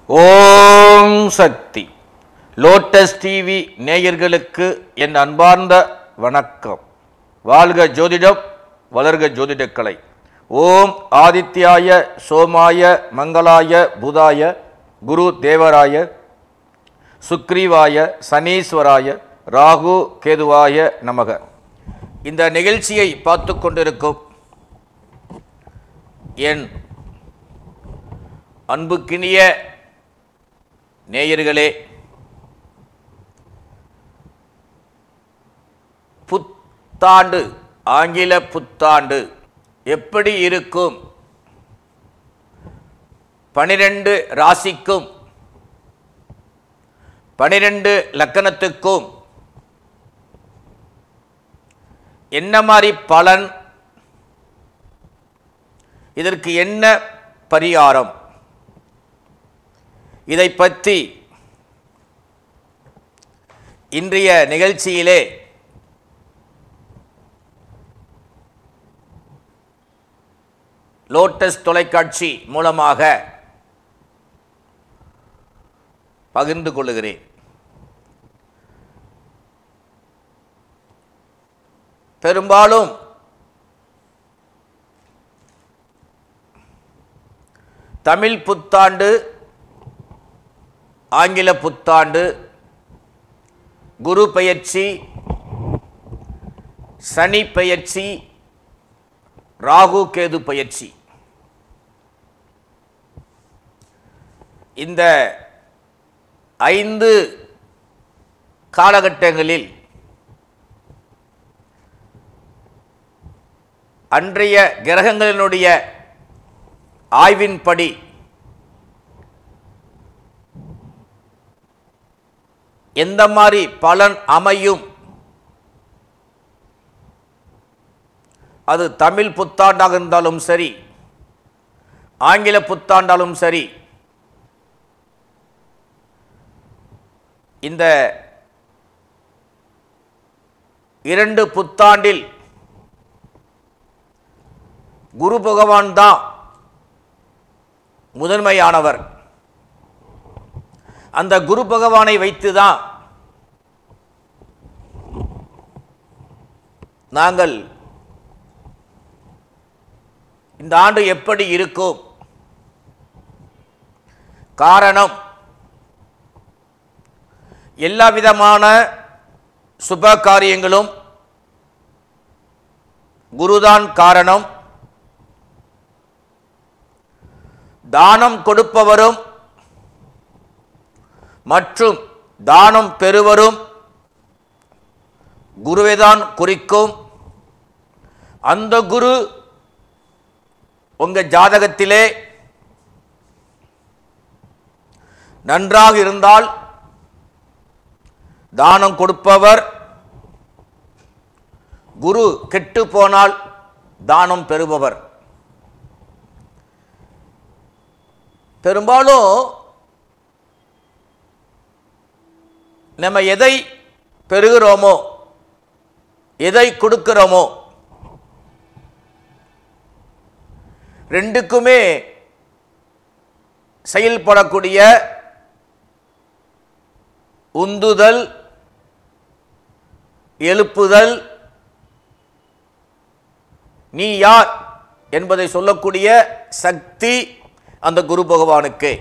ஓம் சக்தி lotus TV நேயர்களுக்கு என் அன்பார்ந்த வணக்கம் வாழ்க ஜோதிடம் வளர்க ஜோதிடக்கலை ஓம் ஆதித்யாய சோமாய மங்களாய புதாய குரு தேவராய சுக்ரீவாய சனீஸ்வராய ராகு கேதுவாய நமக இந்த நிகழ்ச்சியை பார்த்து கொண்டிருக்கும் என் அன்புக்கினிய நேயர்களே புத்தாண்டு ஆங்கில புத்தாண்டு எப்படி இருக்கும் பனிரெண்டு ராசிக்கும் பனிரெண்டு லக்கணத்துக்கும் என்ன மாதிரி பலன் இதற்கு என்ன பரிகாரம் இதை பற்றி இன்றைய நிகழ்ச்சியிலே லோட்டஸ் தொலைக்காட்சி மூலமாக பகிர்ந்து கொள்ளுகிறேன் பெரும்பாலும் தமிழ் புத்தாண்டு ஆங்கில புத்தாண்டு குரு பெயர்ச்சி சனி பெயர்ச்சி ராகு கேது பெயர்ச்சி இந்த ஐந்து காலகட்டங்களில் அன்றைய கிரகங்களினுடைய ஆய்வின்படி எந்த மாதிரி பலன் அமையும் அது தமிழ் புத்தாண்டாக இருந்தாலும் சரி ஆங்கில புத்தாண்டாலும் சரி இந்த இரண்டு புத்தாண்டில் குரு பகவான் தான் முதன்மையானவர் அந்த குரு பகவானை வைத்து தான் நாங்கள் இந்த ஆண்டு எப்படி இருக்கும் காரணம் எல்லா விதமான சுப காரியங்களும் குருதான் காரணம் தானம் கொடுப்பவரும் மற்றும் தானம் பெறுவரும் குருவைதான் குறிக்கும் அந்த குரு உங்க ஜாதகத்திலே நன்றாக இருந்தால் தானம் கொடுப்பவர் குரு கெட்டு போனால் தானம் பெறுபவர் பெரும்பாலும் நம்ம எதை பெறுகிறோமோ எதை கொடுக்கிறோமோ ரெண்டுக்குமே செயல்படக்கூடிய உந்துதல் எழுப்புதல் நீ யார் என்பதை சொல்லக்கூடிய சக்தி அந்த குரு பகவானுக்கு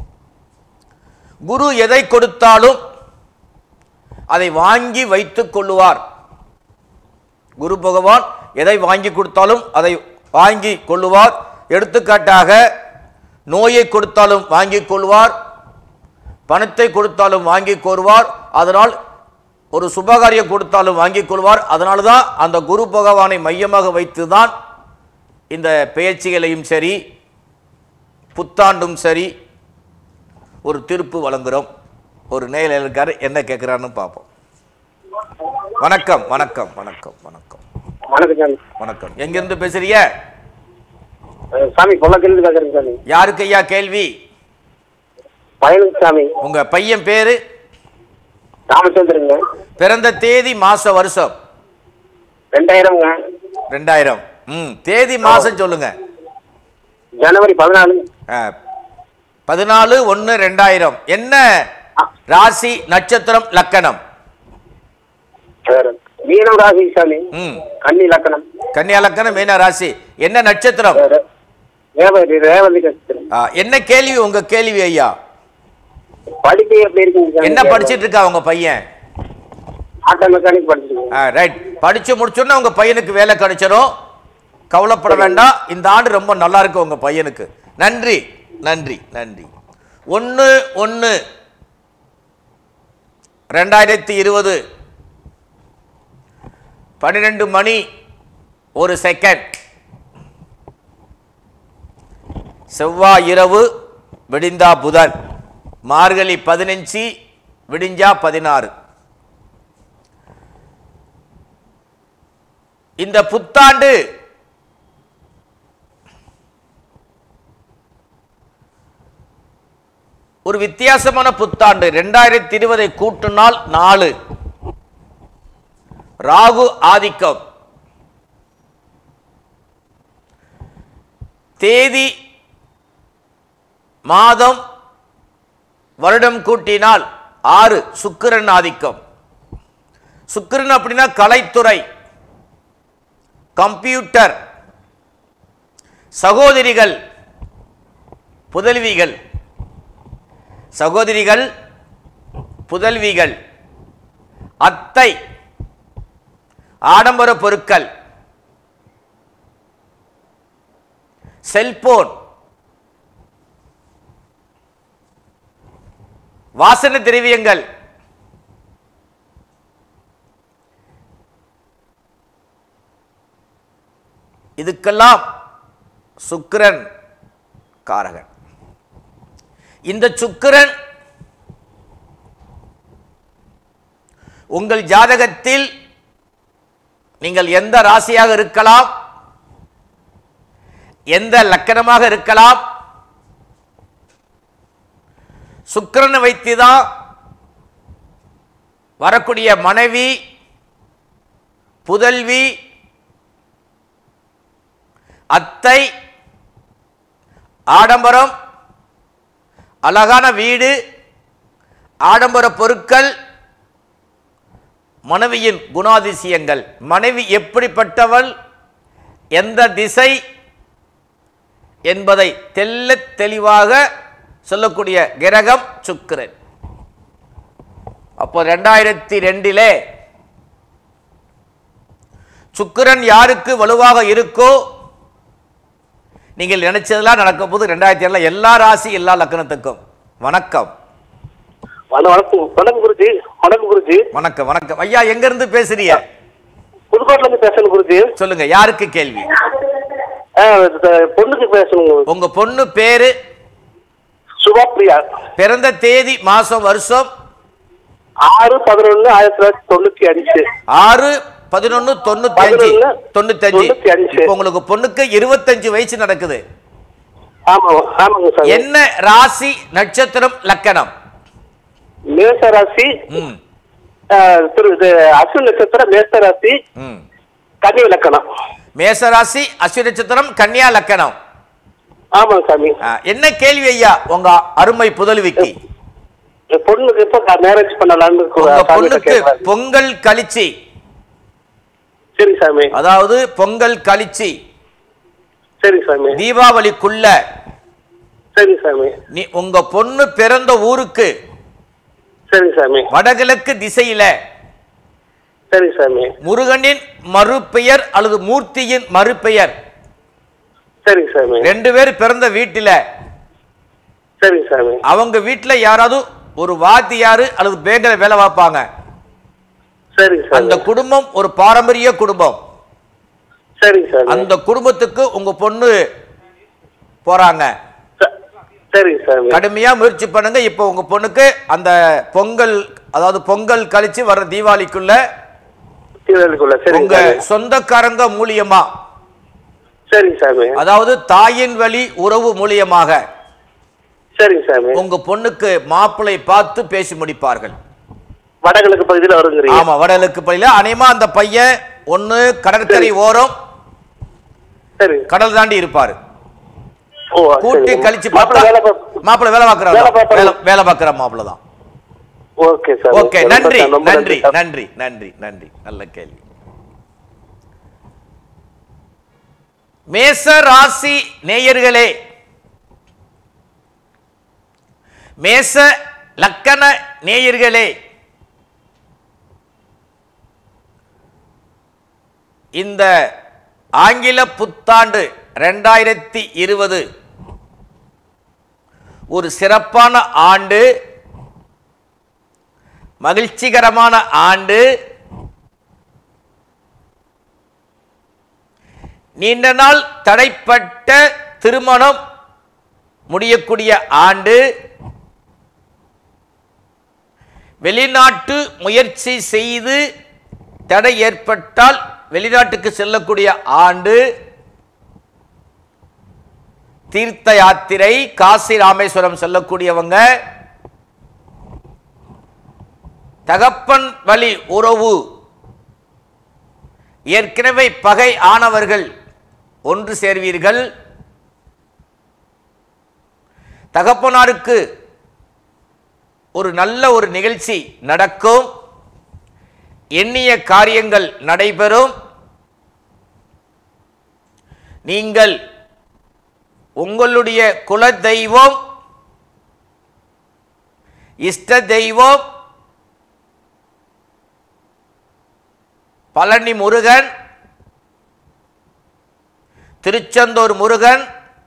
குரு எதை கொடுத்தாலும் அதை வாங்கி வைத்துக் கொள்ளுவார் குரு பகவான் எதை வாங்கி கொடுத்தாலும் அதை வாங்கி கொள்ளுவார் எடுத்துக்காட்டாக நோயை கொடுத்தாலும் வாங்கிக் கொள்வார் பணத்தை கொடுத்தாலும் வாங்கி கோருவார் அதனால் ஒரு சுபகாரியம் கொடுத்தாலும் வாங்கிக் கொள்வார் அதனால தான் அந்த குரு பகவானை மையமாக வைத்து தான் இந்த பெயர்ச்சிகளையும் சரி புத்தாண்டும் சரி ஒரு தீர்ப்பு வழங்குகிறோம் ஒரு நேரில் இருக்காரு என்ன கேட்குறான்னு பார்ப்போம் வணக்கம் வணக்கம் வணக்கம் வணக்கம் வணக்கம் சாமி வணக்கம் எங்கிருந்து பேசுறீங்க அஹ் சாமி பொள்ளக்கிலிருந்து பேசுறேன் சாமி யாருக்கு ஐயா கேள்வி பழனிசாமி உங்க பையன் பேரு ராமச்சந்திரங்க பிறந்த தேதி மாச வருஷம் ரெண்டாயிரம்ங்க ரெண்டாயிரம் ம் தேதி மாசம் சொல்லுங்க ஜனவரி பதினாலு ஆ, பதினாலு ஒன்று ரெண்டாயிரம் என்ன ராசி நட்சத்திரம் லக்கணம் வேற மீனம் ராசி சாமி ம் கன்னி லக்கணம் கன்னியா லக்கணம் மீன ராசி என்ன நட்சத்திரம் வேற ரேவதி ரேவதி நட்சத்திரம் ஆ, என்ன கேள்வி உங்க கேள்வி ஐயா படிப்பு எப்படி இருக்குங்க சாமி? என்ன படிச்சிட்டு இருக்கா உங்க பையன் ஆட்டோ மெக்கானிக் படிச்சிருக்கேன் ரைட் படிச்சு முடிச்சோன்னா உங்க பையனுக்கு வேலை கிடைச்சிடும் கவலைப்பட வேண்டாம் இந்த ஆண்டு ரொம்ப நல்லா இருக்கு உங்க பையனுக்கு நன்றி நன்றி நன்றி ஒன்று ஒன்று ரெண்டாயிரத்தி இருபது பன்னிரெண்டு மணி ஒரு செகண்ட் செவ்வாய் இரவு விடிந்தா புதன் மார்கழி பதினஞ்சு விடிஞ்சா பதினாறு இந்த புத்தாண்டு ஒரு வித்தியாசமான புத்தாண்டு ரெண்டாயிரத்தி இருபதை கூட்டினால் நாலு ராகு ஆதிக்கம் தேதி மாதம் வருடம் கூட்டினால் ஆறு சுக்கிரன் ஆதிக்கம் சுக்கிரன் அப்படின்னா கலைத்துறை கம்ப்யூட்டர் சகோதரிகள் புதல்விகள் சகோதரிகள் புதல்விகள் அத்தை ஆடம்பர பொருட்கள் செல்போன் வாசன திரவியங்கள் இதுக்கெல்லாம் சுக்கிரன் காரகன் இந்த சுக்கிரன் உங்கள் ஜாதகத்தில் நீங்கள் எந்த ராசியாக இருக்கலாம் எந்த லக்கணமாக இருக்கலாம் சுக்கிரனை வைத்துதான் வரக்கூடிய மனைவி புதல்வி அத்தை ஆடம்பரம் அழகான வீடு ஆடம்பர பொருட்கள் மனைவியின் குணாதிசயங்கள் மனைவி எப்படிப்பட்டவள் எந்த திசை என்பதை தெள்ளத் தெளிவாக சொல்லக்கூடிய கிரகம் சுக்கிரன் அப்போ ரெண்டாயிரத்தி ரெண்டிலே சுக்கிரன் யாருக்கு வலுவாக இருக்கோ நீங்கள் நினைச்சதெல்லாம் நடக்கும் போது ரெண்டாயிரத்தி ஏழுல எல்லா ராசி எல்லா லக்கணத்துக்கும் வணக்கம் வண- வணக்கம் வணக்கம் குருஜி வணக்கம் குருஜி வணக்கம் வணக்கம் ஐயா எங்க இருந்து பேசுறீங்க புதுக்கோட்ல இருந்து பேசணும் குருஜி சொல்லுங்க யாருக்கு கேள்வி ஆ, இந்த பொண்ணுக்கு பேசணும் உங்க பொண்ணு பேரு சுபாப்ரியா பிறந்த தேதி மாசம் வருஷம் ஆறு பதினொன்னு ஆயிரத்தி தொள்ளாயிரத்தி தொண்ணூத்தி அஞ்சு ஆறு பதினொன்னு தொண்ணூத்தி அஞ்சு பதினொன்னு, தொண்ணூத்தி அஞ்சு தொண்ணூத்தி அஞ்சு. இப்போ உங்களுக்கு பொண்ணுக்கு இருபத்தஞ்சு வயசு நடக்குது ஆமா ஆமாங்க சார் என்ன ராசி நட்சத்திரம் லக்கணம் மேச ராசி ம் ஆ, திரு இது அஸ்வின் நட்சத்திரம் மேச ராசி ம் கன்னி இலக்கணம் மேச ராசி அஸ்வினி நட்சத்திரம் கன்னியா லக்கணம் ஆமாங்க சாமி ஆ, என்ன கேள்வி ஐயா உங்க அருமை புதல்விக்கு என் பொண்ணுக்கு எப்ப மேரேஜ் பண்ணலாம்னு கு- உங்க சாமிகிட்ட பொண்ணுக்கு கேட்கலான்னு. பொங்கல் கழிச்சி சரி சாமி அதாவது பொங்கல் கழிச்சி சரி சாமி தீபாவளிக்குள்ள சரி சாமி நீ உங்க பொண்ணு பிறந்த ஊருக்கு சரி சாமி வடகிழக்கு திசையில சரி சாமி முருகனின் மறுபெயர் அல்லது மூர்த்தியின் மறுபெயர் சரி சாமி ரெண்டு பேர் பிறந்த வீட்டில சரி சாமி அவங்க வீட்டுல யாராவது ஒரு வாத்தியாரு அல்லது பேங்க்ல வேலை பார்ப்பாங்க சரி அந்த சாமி குடும்பம் ஒரு பாரம்பரிய குடும்பம் சரி சாமி அந்த குடும்பத்துக்கு உங்க பொண்ணு போறாங்க ச- சரி சாமி கடுமையா முயற்சி பண்ணுங்க இப்போ உங்க பொண்ணுக்கு அந்த பொங்கல் அதாவது பொங்கல் கழிச்சு வர தீபாவளிக்குள்ள தீவிரத்துக்குள்ள சரி உங்க சாமி சொந்தக்காரங்க மூலியமா சரி சாமி அதாவது தாயின் வழி உறவு மூலியமாக சரி சாமி உங்க பொண்ணுக்கு மாப்பிளை பார்த்து பேசி முடிப்பார்கள் வடகிழக்கு பகுதியில் வருங்கிறீங்க ஆமா வடலுக்கு பள்ளியில அநேகமா அந்த பையன் ஒண்ணு கடற்கரை ஓரம் சரி கடல் தாண்டி இருப்பாரு ஓ, சரி. கூட்டி கழிச்சு மாப்பிள்ளை பார்த்தா வேலை பாப்~ மாப்பிள்ளை வேலை பார்க்கறாரு வேலை பார்ப்பாரு. வேலை வேலை பார்க்குற மாப்பிள்ளை தான் ஓகே சார் ஓகே ரொம்ப நன்றி சார், ரொம்ப நன்றி சார். நன்றி நன்றி நன்றி நல்ல கேள்வி மேச ராசி நேயர்களே மேச லக்கண நேயர்களே இந்த ஆங்கில புத்தாண்டு ரெண்டாயிரத்தி இருபது ஒரு சிறப்பான ஆண்டு மகிழ்ச்சிகரமான ஆண்டு நீண்ட நாள் தடைப்பட்ட திருமணம் முடியக்கூடிய ஆண்டு வெளிநாட்டு முயற்சி செய்து தடை ஏற்பட்டால் வெளிநாட்டுக்கு செல்லக்கூடிய ஆண்டு தீர்த்த யாத்திரை காசி ராமேஸ்வரம் செல்லக்கூடியவங்க தகப்பன் வழி உறவு ஏற்கனவே பகை ஆனவர்கள் ஒன்று சேர்வீர்கள் தகப்பனாருக்கு ஒரு நல்ல ஒரு நிகழ்ச்சி நடக்கும் எண்ணிய காரியங்கள் நடைபெறும் நீங்கள் உங்களுடைய குல தெய்வம் இஷ்ட தெய்வம் பழனி முருகன் திருச்செந்தூர் முருகன்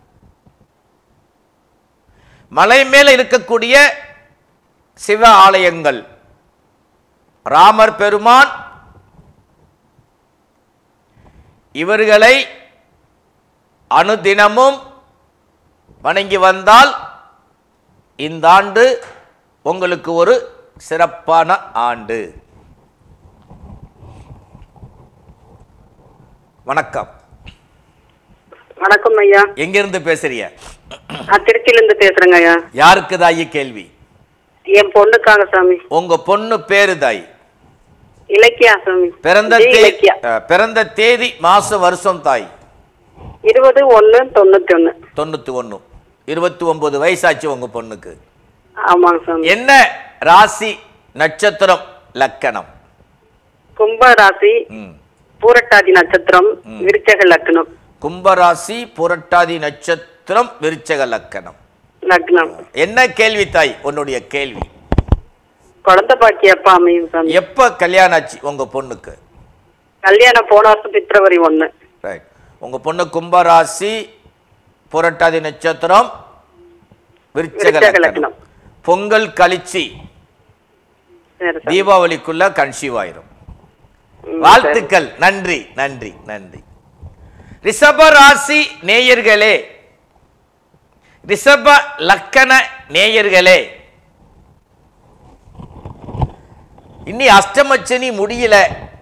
மலை மேல இருக்கக்கூடிய சிவ ஆலயங்கள் ராமர் பெருமான் இவர்களை அனுதினமும் வணங்கி வந்தால் இந்த ஆண்டு உங்களுக்கு ஒரு சிறப்பான ஆண்டு வணக்கம் வணக்கம் ஐயா எங்கிருந்து பேசுறீங்க நான் திருச்சியில இருந்து பேசுறேங்க ஐயா யாருக்கு தாயி கேள்வி என் பொண்ணுக்காக சாமி உங்க பொண்ணு பேரு தாய் இலக்கியா சாமி பிறந்த ஜி தேதி இலக்கியா பிறந்த தேதி மாசம் வருஷம் தாய் இருபது ஒண்ணு தொண்ணூத்தி ஒண்ணு தொண்ணூத்தி ஒண்ணு இருபத்தி ஒன்பது வயசாச்சு உங்க பொண்ணுக்கு ஆமாங்க சாமி என்ன ராசி நட்சத்திரம் லக்கணம் கும்ப ராசி ம். பூரட்டாதி நட்சத்திரம் விருச்சக லக்னம் கும்பராசி புரட்டாதி நட்சத்திரம் விருச்சக லக்கணம் லக்னம் என்ன கேள்வி தாய் உன்னுடைய கேள்வி குழந்தை பாக்கி எப்ப அமையும் சாமி எப்ப கல்யாணம் ஆச்சு உங்க பொண்ணுக்கு கல்யாணம் போன வருஷம் பிப்ரவரி ஒண்ணு ரைட் உங்க பொண்ணு கும்பராசி புரட்டாதி நட்சத்திரம் விருச்சக விருச்சக லக்கணம் லக்னம். பொங்கல் கழிச்சு சரி சாமி தீபாவளிக்குள்ள கன்சீவ் ஆயிரும் ம், வாழ்த்துக்கள் நன்றி நன்றி நன்றி ரிஷப ராசி நேயர்களே ரிஷப லக்கண நேயர்களே இன்னி அஷ்டமச்சனி முடியல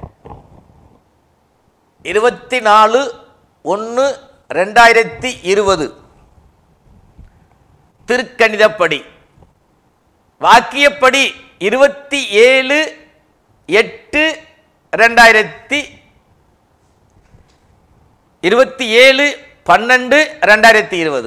இருபத்தி நாலு ஒன்று ரெண்டாயிரத்தி இருபது திருக்கணிதப்படி வாக்கியப்படி இருபத்தி ஏழு எட்டு ரெண்டாயிரத்தி இருபத்தி ஏழு பன்னெண்டு ரெண்டாயிரத்தி இருபது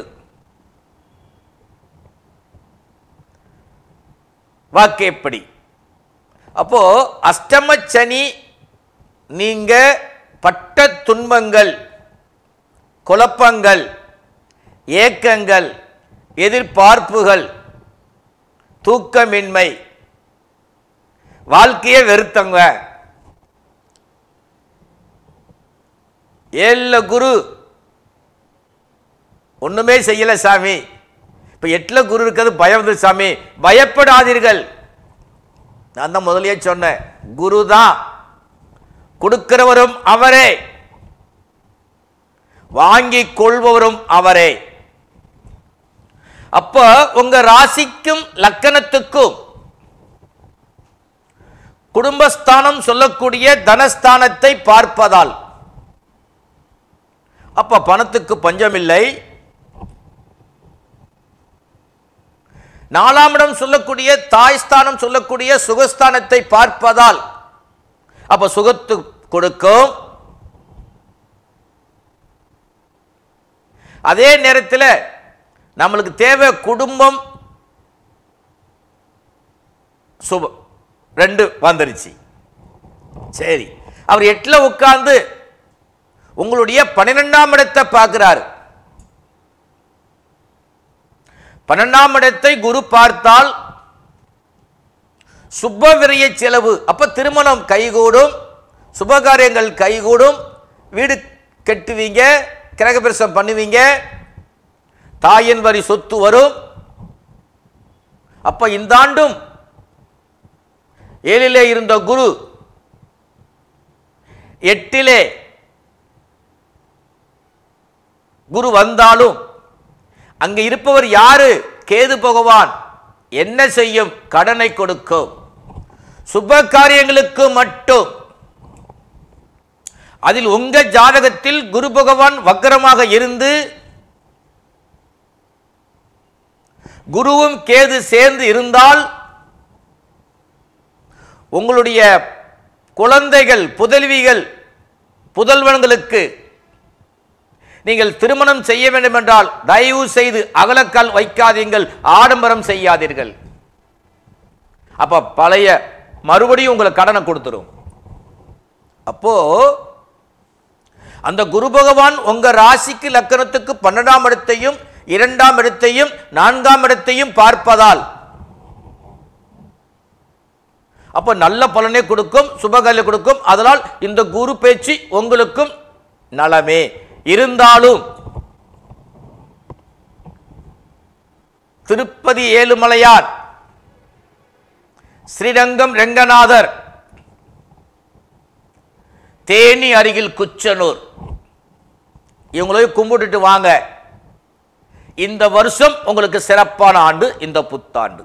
வாக்கியப்படி அப்போ அஷ்டம சனி நீங்க பட்ட துன்பங்கள் குழப்பங்கள் ஏக்கங்கள் எதிர்பார்ப்புகள் தூக்கமின்மை வாழ்க்கையே வெறுத்தவங்க ஏழுல குரு ஒண்ணுமே செய்யல சாமி இப்ப எட்டுல குரு இருக்கிறது பயம் வந்து சாமி பயப்படாதீர்கள் நான் தான் முதல்லயே சொன்னேன் குரு தான் கொடுக்கிறவரும் அவரே வாங்கி கொள்பவரும் அவரே அப்ப உங்க ராசிக்கும் லக்கணத்துக்கும் குடும்பஸ்தானம் சொல்லக்கூடிய தனஸ்தானத்தை பார்ப்பதால் அப்ப பணத்துக்கு பஞ்சமில்லை நாலாம் இடம் சொல்லக்கூடிய தாய்ஸ்தானம் சொல்லக்கூடிய சுகஸ்தானத்தை பார்ப்பதால் அப்ப சுகத்து கொடுக்கும் அதே நேரத்தில் நம்மளுக்கு தேவை குடும்பம் சுபம் ரெண்டு வந்துருச்சு சரி அவர் எட்டுல உட்கார்ந்து உங்களுடைய பன்னிரெண்டாம் இடத்தை பார்க்கிறார் பன்னெண்டாம் இடத்தை குரு பார்த்தால் சுப விரய செலவு அப்ப திருமணம் கைகூடும் சுபகாரியங்கள் கைகூடும் வீடு கட்டுவீங்க கிரகப்பிரசம் பண்ணுவீங்க தாயின் வரி சொத்து வரும் அப்ப இந்த ஆண்டும் ஏழிலே இருந்த குரு எட்டிலே குரு வந்தாலும் அங்க இருப்பவர் யாரு கேது பகவான் என்ன செய்யும் கடனை கொடுக்கும் சுப காரியங்களுக்கு மட்டும் அதில் உங்க ஜாதகத்தில் குரு பகவான் வக்கரமாக இருந்து குருவும் கேது சேர்ந்து இருந்தால் உங்களுடைய குழந்தைகள் புதல்விகள் புதல்வன்களுக்கு நீங்கள் திருமணம் செய்ய வேண்டும் என்றால் தயவு செய்து அகலக்கால் வைக்காதீங்கள் ஆடம்பரம் செய்யாதீர்கள் அப்ப பழைய மறுபடியும் உங்களுக்கு கடனை கொடுத்துரும் அப்போ அந்த குரு பகவான் உங்க ராசிக்கு லக்கணத்துக்கு பன்னெண்டாம் இடத்தையும் இரண்டாம் இடத்தையும் நான்காம் இடத்தையும் பார்ப்பதால் அப்ப நல்ல பலனை கொடுக்கும் சுபகலை கொடுக்கும் அதனால் இந்த குரு பேச்சு உங்களுக்கும் நலமே இருந்தாலும் திருப்பதி ஏழுமலையார் ஸ்ரீரங்கம் ரெங்கநாதர் தேனி அருகில் குச்சனூர் இவங்களையும் கும்பிட்டுட்டு வாங்க இந்த வருஷம் உங்களுக்கு சிறப்பான ஆண்டு இந்த புத்தாண்டு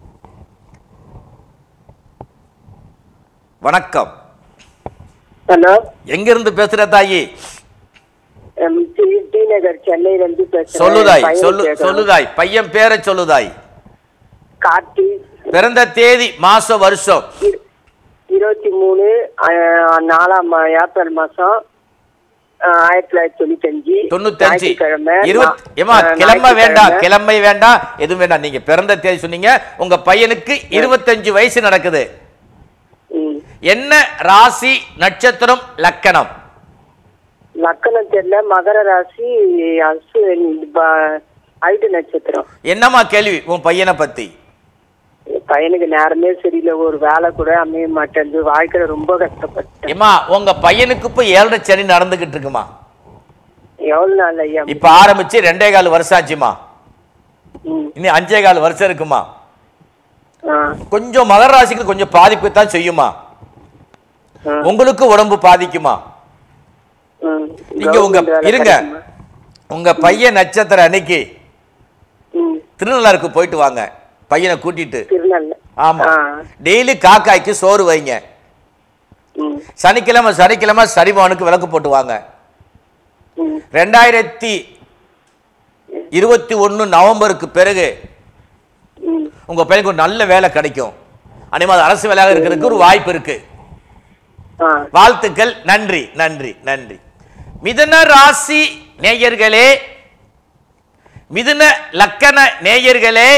வணக்கம் ஹலோ எங்கிருந்து பேசுற தாயி எம், டி டி நகர் சென்னையில இருந்து பேசுறேன் சொல்லுதாய் பையன் சொல்லு கேட்கணும். சொல்லுதாய் பையன் பேரை சொல்லுதாய் கார்த்தி பிறந்த தேதி மாசம் வருஷம் இரு- இருபத்தி மூணு அஹ், நாலாம் மா- ஏப்ரல் மாசம் அஹ், ஆயிரத்தி தொள்ளாயிரத்தி தொண்ணூத்தஞ்சு தொண்ணூத்தஞ்சு ஞாயிற்றுக்கிழமை இருபத்தி நா- ஏமா அஹ், கிழமை வேண்டாம் ஞாயிற்றுக்கிழமை. கிழமை வேண்டாம் எதுவும் வேண்டாம் நீங்க பிறந்த தேதி சொன்னீங்க உங்க பையனுக்கு இருபத்தஞ்சு வயசு நடக்குது ம். என்ன ராசி நட்சத்திரம் லக்கணம் லக்கணம் தெரியல மகர ராசி அசு ப- ஐட்டு நட்சத்திரம் என்னம்மா கேள்வி உன் பையனை பத்தி பையனுக்கு நேரமே சரியில்லை ஒரு வேலை கூட அமைய மாட்டேங்குது வாழ்க்கையில ரொம்ப கஷ்டப்பட்டேன் ஏமா உங்க பையனுக்கு இப்ப ஏழரை சனி நடந்துகிட்டு இருக்குமா எவ்வளவு நாள் ஐயா இப்ப ஆரம்பிச்சு ரெண்டே கால் வருஷம் ஆச்சுமா ம். இனி அஞ்சே கால் வருஷம் இருக்குமா ஆ, கொஞ்சம் மகர ராசிக்கு கொஞ்சம் பாதிப்பு தான் செய்யுமா ஆ, உங்களுக்கு உடம்பு பாதிக்குமா ம். நீங்க உங்க கவர்மெண்ட் வேலை இருங்க கிடைக்குமா? உங்க பையன் நட்சத்திரம் அன்னைக்கு ம். திருநள்ளாருக்கு போயிட்டு வாங்க பையனை கூட்டிட்டு திருநெல்ல ஆமா ஆ. டெய்லி காக்காய்க்கு சோறு வைங்க ம். சனிக்கிழமை சனிக்கிழமை சரிபவனுக்கு விளக்கு போட்டு வாங்க ம். ரெண்டாயிரத்தி இருபத்தி ஒன்று நவம்பருக்கு பிறகு ம். உங்க பையனுக்கு ஒரு நல்ல வேலை கிடைக்கும் அனிமா அது அரசு வேலையாக இருக்கிறதுக்கு ஒரு வாய்ப்பு இருக்கு ஆ வாழ்த்துக்கள் நன்றி நன்றி நன்றி மிதுன ராசி நேயர்களே மிதுன லக்கண நேயர்களே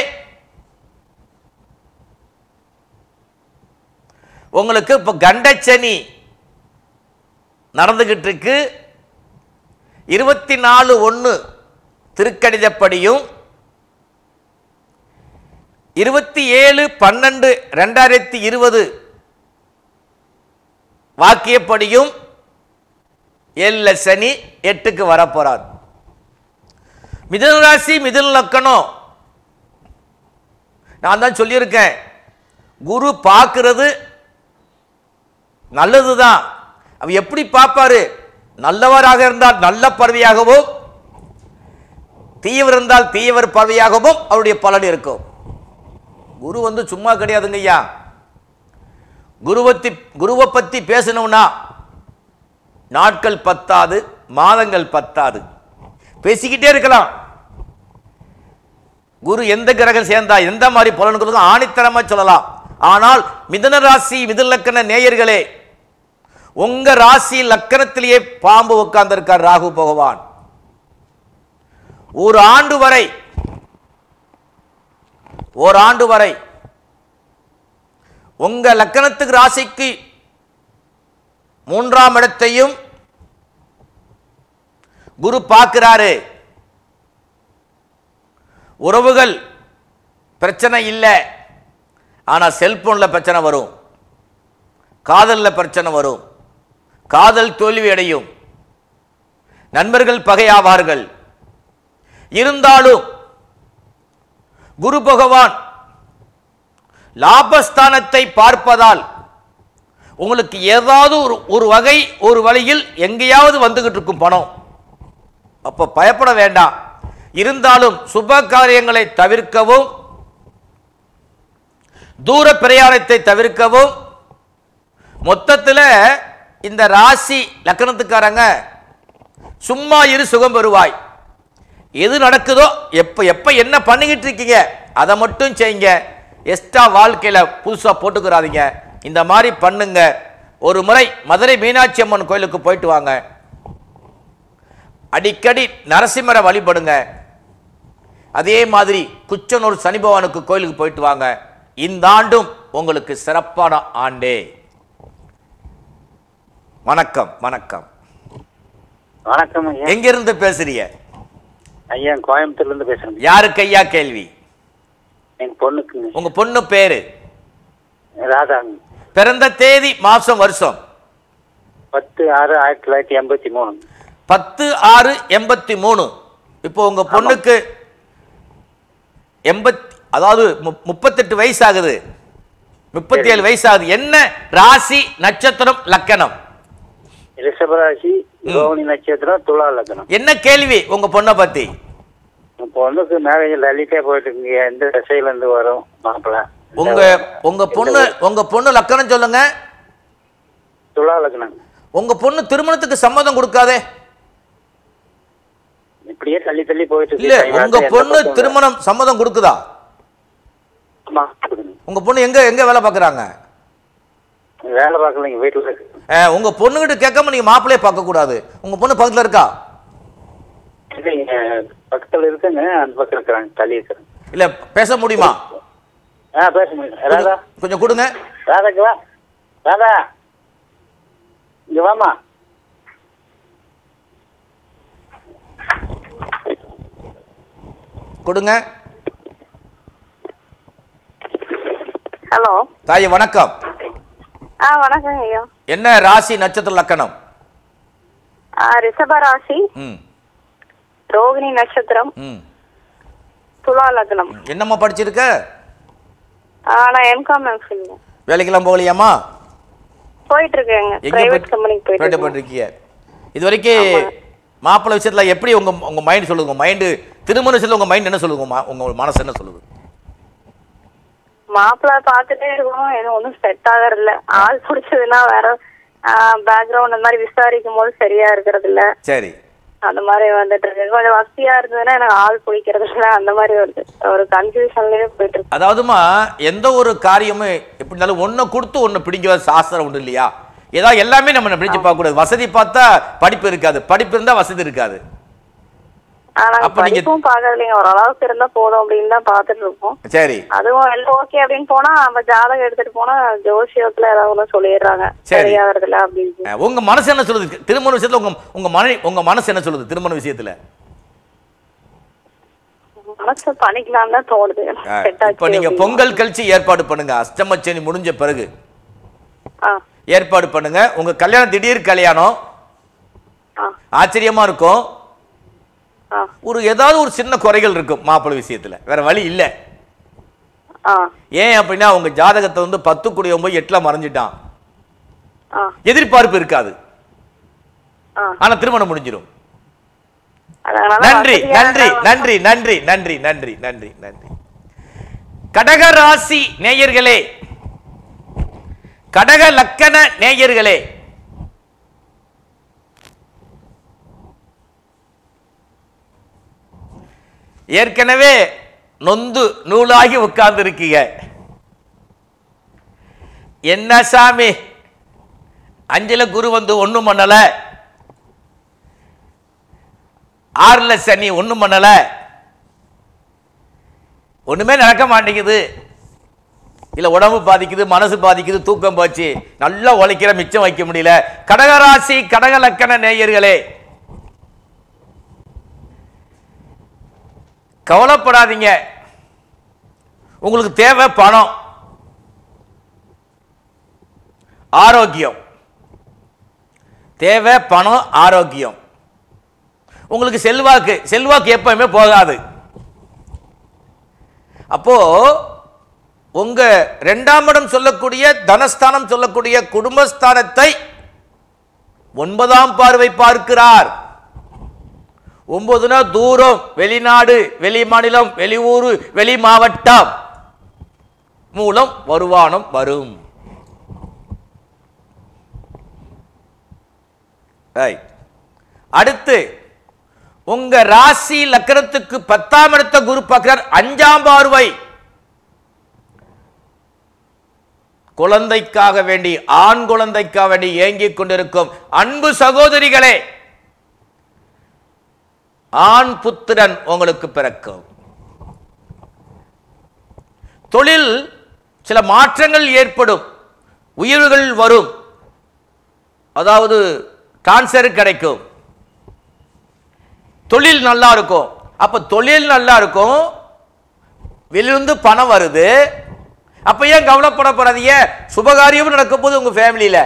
உங்களுக்கு இப்போ கண்டச்சனி நடந்துகிட்டு இருக்கு இருபத்தி நாலு ஒன்று திருக்கணிதப்படியும் இருபத்தி ஏழு பன்னெண்டு ரெண்டாயிரத்தி இருபது வாக்கியப்படியும் ஏழுல சனி எட்டுக்கு வரப்போறார் மிதுன ராசி மிதுன லக்கணம் நான் தான் சொல்லியிருக்கேன் குரு பார்க்கிறது நல்லதுதான் அவர் எப்படி பார்ப்பாரு நல்லவராக இருந்தால் நல்ல பறவையாகவும் தீயவர் இருந்தால் தீயவர் பறவையாகவும் அவருடைய பலன் இருக்கும் குரு வந்து சும்மா கிடையாதுங்க ஐயா குருவத்தி குருவை பத்தி பேசணும்னா நாட்கள் பத்தாது மாதங்கள் பத்தாது பேசிக்கிட்டே இருக்கலாம் குரு எந்த கிரகம் சேர்ந்தா எந்த மாதிரி பலன் கொடுக்கும் ஆணித்தரமா சொல்லலாம் ஆனால் மிதுன ராசி மிதுன லக்கண நேயர்களே உங்க ராசி லக்கணத்திலேயே பாம்பு உட்கார்ந்திருக்கார் ராகு பகவான் ஒரு ஆண்டு வரை ஓராண்டு வரை உங்க லக்கணத்துக்கு ராசிக்கு மூன்றாம் இடத்தையும் குரு பார்க்கிறாரு உறவுகள் பிரச்சனை இல்லை ஆனால் செல்போனில் பிரச்சனை வரும் காதலில் பிரச்சனை வரும் காதல் தோல்வி அடையும் நண்பர்கள் பகையாவார்கள் இருந்தாலும் குரு பகவான் லாபஸ்தானத்தை பார்ப்பதால் உங்களுக்கு ஏதாவது ஒரு ஒரு வகை ஒரு வழியில் எங்கேயாவது வந்துகிட்டு இருக்கும் பணம் அப்போ பயப்பட வேண்டாம் இருந்தாலும் சுப காரியங்களை தவிர்க்கவும் தூர பிரயாணத்தை தவிர்க்கவும் மொத்தத்தில் இந்த ராசி லக்கணத்துக்காரங்க சும்மா இரு சுகம் பெறுவாய் எது நடக்குதோ எப்போ எப்போ என்ன பண்ணிக்கிட்டு இருக்கீங்க அதை மட்டும் செய்யுங்க எக்ஸ்ட்ரா வாழ்க்கையில் புதுசாக போட்டுக்கிறாதீங்க இந்த மாதிரி பண்ணுங்க ஒரு முறை மதுரை மீனாட்சி அம்மன் கோயிலுக்கு போயிட்டு வாங்க அடிக்கடி நரசிம்மரை வழிபடுங்க அதே மாதிரி குச்சனூர் சனி பகவானுக்கு கோயிலுக்கு போயிட்டு வாங்க இந்த ஆண்டும் உங்களுக்கு சிறப்பான ஆண்டே வணக்கம் வணக்கம் வணக்கம் ஐயா எங்கிருந்து பேசுறீங்க ஐயா கோயம்புத்தூர்ல இருந்து பேசுறேன் யாருக்கு ஐயா கேள்வி என் பொண்ணுக்குங்க உங்க பொண்ணு பேரு ராதாங்க பிறந்த தேதி மாசம் வருஷம் பத்து ஆறு ஆயிரத்தி தொள்ளாயிரத்தி எண்பத்தி மூணு பத்து ஆறு எண்பத்தி மூணு இப்போ உங்க பொண்ணுக்கு எண்பத்தி அதாவது மு- முப்பத்தெட்டு வயசு ஆகுது முப்பத்தி ஏழு வயசு ஆகுது என்ன ராசி நட்சத்திரம் லக்கணம் ரிஷபராசி ரோகிணி நட்சத்திரம் துலா லக்னம் என்ன கேள்வி உங்க பொண்ணை பத்தி என் பொண்ணுக்கு மேரேஜ் லலிட்டே போயிட்டு இருக்குங்க எந்த திசையில இருந்து வரும் மாப்பிள்ள உங்க உங்க பொண்ணு உங்க பொண்ணு லக்கணம் சொல்லுங்க துலா லக்னம் உங்க பொண்ணு திருமணத்துக்கு சம்மதம் கொடுக்காதே இப்படியே தள்ளி தள்ளி போயிட்டு இல்ல இருக்கு உங்க எந்த பொண்ணு பக்கம் இல்ல. திருமணம் சம்மதம் கொடுக்குதா ஆமா. உங்க பொண்ணு எங்க எங்க வேலை பார்க்கறாங்க வேலை பார்க்கலைங்க வீட்டுல இருக்கு அஹ், உங்க பொண்ணுகிட்ட கேட்காம நீங்க மாப்பிள்ளையே பார்க்க கூடாது உங்க பொண்ணு பக்கத்துல இருக்கா இல்லைங்க பக்கத்துல இருக்குங்க அந்த பக்கம் இருக்கிறாங்க தள்ளி இருக்கிறாங்க இல்ல பேச முடியுமா ஆ பேச முடியும் ராதா கொஞ்சம் கொடுங்க ராதாக்கு வா ராதா இங்க வாமா கொடுங்க ஹலோ தாய் வணக்கம் ஆ வணக்கம் ஐயா என்ன ராசி நட்சத்திர லக்கணம் ஆ, ரிஷப ராசி ம் ரோகிணி நட்சத்திரம் ம் துலா லக்னம் என்னம்மா படிச்சிருக்க ஆ, நான் எம்காம் மேக்ஸிங்க வேலைக்கெல்லாம் போகலையாம்மா போயிட்டு இருக்கேங்க எங்க பிரைவேட் கம்பெனிக்கு போயிட்டு இருக்கேன் பண்ணிருக்கீங்க இது வரைக்கும் மாப்பிள்ளை விஷயத்துல எப்படி உங்க உங்க மைண்ட் சொல்லுங்க உங்க மைண்டு திருமண விஷயத்துல உங்க மைண்ட் என்ன சொல்லுங்க உங்க ம- உங்க மனசு என்ன சொல்லுது மாப்பிள்ளை பார்த்துட்டே இருக்கணும் எதுவும் ஒன்றும் செட் ஆகறது இல்ல ஆள் பிடிச்சதுன்னா வேற பேக்ரவுண்ட் அந்த மாதிரி விசாரிக்கும் போது சரியா இருக்கிறது இல்ல சரி அந்த மாதிரி வந்துட்டு இருக்கு கொஞ்சம் வசதியா இருந்ததுன்னா எனக்கு ஆள் பிடிக்கிறது இல்ல அந்த மாதிரி வருது ஒரு கன்ஃபியூஷன்லயே போயிட்டு இருக்கு அதாவதுமா எந்த ஒரு காரியமும் எப்படி இருந்தாலும் ஒன்றை கொடுத்து ஒன்று பிடிக்க சாஸ்திரம் உண்டு இல்லையா ஏதாவது எல்லாமே நம்ம பிடிச்சு பார்க்கக்கூடாது வசதி பார்த்தா படிப்பு இருக்காது படிப்பு இருந்தால் வசதி இருக்காது ஆனா அப்ப நீங்க- படிப்பும் பாக்குறது இல்லைங்க ஓரளவுக்கு இருந்தா போதும் அப்படின்னு தான் பாத்துட்டு இருக்கோம் சரி அதுவும் எல்லாம் ஓகே அப்படின்னு போனா நம்ம ஜாதகம் எடுத்துட்டு போனா ஜோசியத்துல ஏதாவது ஒண்ணு சொல்லிடுறாங்க சரி. சரியாகிறது இல்ல அப்படின்னு அஹ், உங்க மனசு என்ன சொல்லுது திருமண விஷயத்துல உங்க உங்க மனை உங்க மனசு என்ன சொல்லுது திருமண விஷயத்துல மனசு பண்ணிக்கலாம் தான் தோணுது அஹ், செட் ஆச்சு இப்ப நீங்க அப்படின்னு. பொங்கல் கழிச்சு ஏற்பாடு பண்ணுங்க அஷ்டமச்சனி முடிஞ்ச பிறகு ஆ ஏற்பாடு பண்ணுங்க உங்க கல்யாணம் திடீர் கல்யாணம் ஆ ஆச்சரியமா இருக்கும் ஆ ஒரு ஏதாவது ஒரு சின்ன குறைகள் இருக்கும் மாப்பிள்ளை விஷயத்துல வேற வழி இல்ல ஆ ஏன் அப்படின்னா உங்க ஜாதகத்தை வந்து பத்து கூடிய போய் எட்டுல மறைஞ்சிட்டான் ஆ எதிர்பார்ப்பு இருக்காது ஆ ஆனா திருமணம் முடிஞ்சிடும் அதனால நன்றி வசதியா நன்றி இருந்தா நன்றி நன்றி நன்றி நன்றி நன்றி நன்றி கடக ராசி நேயர்களே கடக லக்கண நேயர்களே ஏற்கனவே நொந்து நூலாகி உட்கார்ந்து இருக்கீங்க என்ன சாமி அஞ்சல குரு வந்து ஒண்ணும் பண்ணல ஆறுல சனி ஒண்ணும் பண்ணல ஒண்ணுமே நடக்க மாட்டேங்குது இல்ல உடம்பு பாதிக்குது மனசு பாதிக்குது தூக்கம் போச்சு நல்லா உழைக்கிற மிச்சம் வைக்க முடியல கடகராசி கடக லக்கண நேயர்களே கவலைப்படாதீங்க உங்களுக்கு தேவை பணம் ஆரோக்கியம் தேவை பணம் ஆரோக்கியம் உங்களுக்கு செல்வாக்கு செல்வாக்கு எப்பவுமே போகாது அப்போ உங்க ரெண்டாம் இடம் சொல்லக்கூடிய தனஸ்தானம் சொல்லக்கூடிய குடும்பஸ்தானத்தை ஒன்பதாம் பார்வை பார்க்கிறார் ஒன்பதுனா தூரம் வெளிநாடு வெளி மாநிலம் வெளியூர் வெளி மாவட்டம் மூலம் வருமானம் வரும் Right. அடுத்து உங்க ராசி லக்கணத்துக்கு பத்தாம் இடத்த குரு பார்க்கிறார் அஞ்சாம் பார்வை குழந்தைக்காக வேண்டி ஆண் குழந்தைக்காக வேண்டி ஏங்கிக் கொண்டிருக்கும் அன்பு சகோதரிகளே ஆண் புத்திரன் உங்களுக்கு பிறக்கும் தொழில் சில மாற்றங்கள் ஏற்படும் உயர்வுகள் வரும் அதாவது டிரான்ஸ்ஃபர் கிடைக்கும் தொழில் நல்லா இருக்கும் அப்ப தொழில் நல்லா இருக்கும் வெளியிருந்து பணம் வருது அப்ப ஏன் கவலைப்படப்படாதீங்க சுபகாரியமும் நடக்கும் போது உங்க ஃபேமிலியில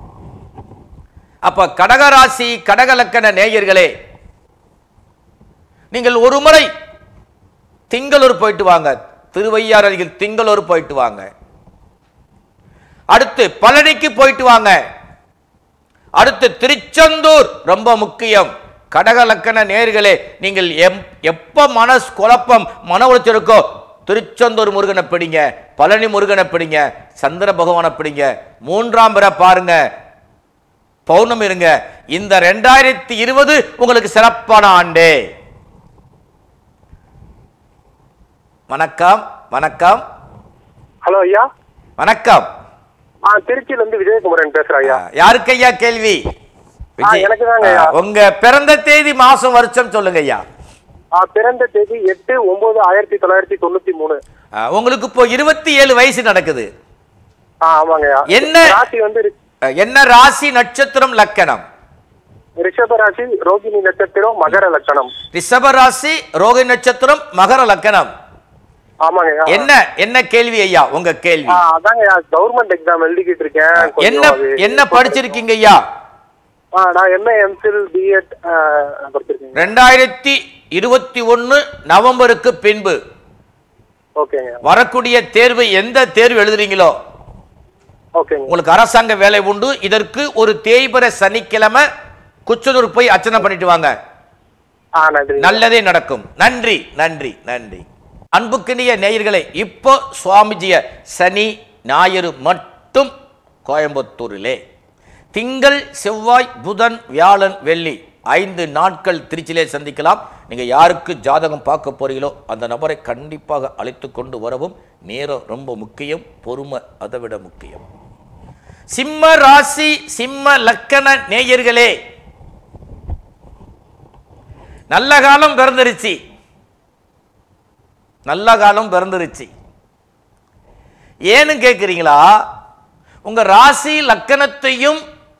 அப்ப கடகராசி கடகலக்கண நேயர்களே நீங்கள் ஒரு முறை திங்களூர் போயிட்டு வாங்க திருவையாறு அருகில் திங்களூர் போயிட்டு வாங்க அடுத்து பழனிக்கு போயிட்டு வாங்க அடுத்து திருச்செந்தூர் ரொம்ப முக்கியம் கடகலக்கண நேர்களே நீங்கள் எம் எப்ப மனசு குழப்பம் மன உளைச்சல் இருக்கோ திருச்செந்தூர் முருகனை பிடிங்க பழனி முருகனை பிடிங்க சந்திர பகவானை பிடிங்க மூன்றாம் பிற பாருங்க பௌர்ணமி இருங்க இந்த ரெண்டாயிரத்தி இருபது உங்களுக்கு சிறப்பான ஆண்டு வணக்கம் வணக்கம் ஹலோ ஐயா வணக்கம் ஆ திருச்சியில இருந்து விஜயகுமாரன் பேசுறேன் ஐயா யாருக்கு ஐயா கேள்வி விஜய். எனக்கு தாங்க ஐயா. ஆ, உங்க பிறந்த தேதி மாசம் வருஷம் சொல்லுங்க ஐயா ஆ, பிறந்த தேதி எட்டு ஒன்பது ஆயிரத்தி தொள்ளாயிரத்தி தொண்ணூத்தி மூணு ஆ, உங்களுக்கு இப்போ இருபத்தி ஏழு வயசு நடக்குது ஆ ஆமாங்க ஐயா என்ன- ராசி வந்து ரி- ஆ, என்ன ராசி நட்சத்திரம் லக்கணம் ரிஷப ராசி ரோகிணி நட்சத்திரம் மகர லட்சணம் ரிஷப ராசி ரோகி நட்சத்திரம் மகர லக்கணம் ஆமாங்க ஐயா என்ன என்ன கேள்வி ஐயா உங்க கேள்வி ஆ, அதாங்க ஐயா கவர்மெண்ட் எக்ஸாம் எழுதிக்கிட்டு இருக்கேன் கொஞ்சம் என்ன அது- என்ன படிச்சிருக்கீங்க ஐயா ஆ, நான் எம்ஏ எம்ஃபில் பிஎட் படிச்சிருக்கேன் ரெண்டாயிரத்தி இருபத்தி ஒன்னு நவம்பருக்கு பின்பு ஓகேங்க வரக்கூடிய தேர்வு எந்த தேர்வு எழுதுறீங்களோ ஓகேங்க உங்களுக்கு அரசாங்க வேலை உண்டு இதற்கு ஒரு தேய்பிற சனிக்கிழமை குச்சனூர் போய் அர்ச்சனை பண்ணிட்டு வாங்க ஆ நன்றி நல்லதே நடக்கும் நன்றி நன்றி நன்றி அன்புக்கினிய நேயர்களே இப்போ சுவாமிஜிய சனி ஞாயிறு மட்டும் கோயம்புத்தூரிலே திங்கள் செவ்வாய் புதன் வியாழன் வெள்ளி ஐந்து நாட்கள் திருச்சியிலே சந்திக்கலாம் நீங்க யாருக்கு ஜாதகம் பார்க்க போறீங்களோ அந்த நபரை கண்டிப்பாக அழைத்து கொண்டு வரவும் நேரம் ரொம்ப முக்கியம் பொறுமை அதை விட முக்கியம் சிம்ம ராசி சிம்ம லக்கண நேயர்களே நல்ல காலம் பிறந்துருச்சு நல்ல காலம் பிறந்துருச்சு ஏன்னு கேட்குறீங்களா உங்க ராசி லக்கணத்தையும்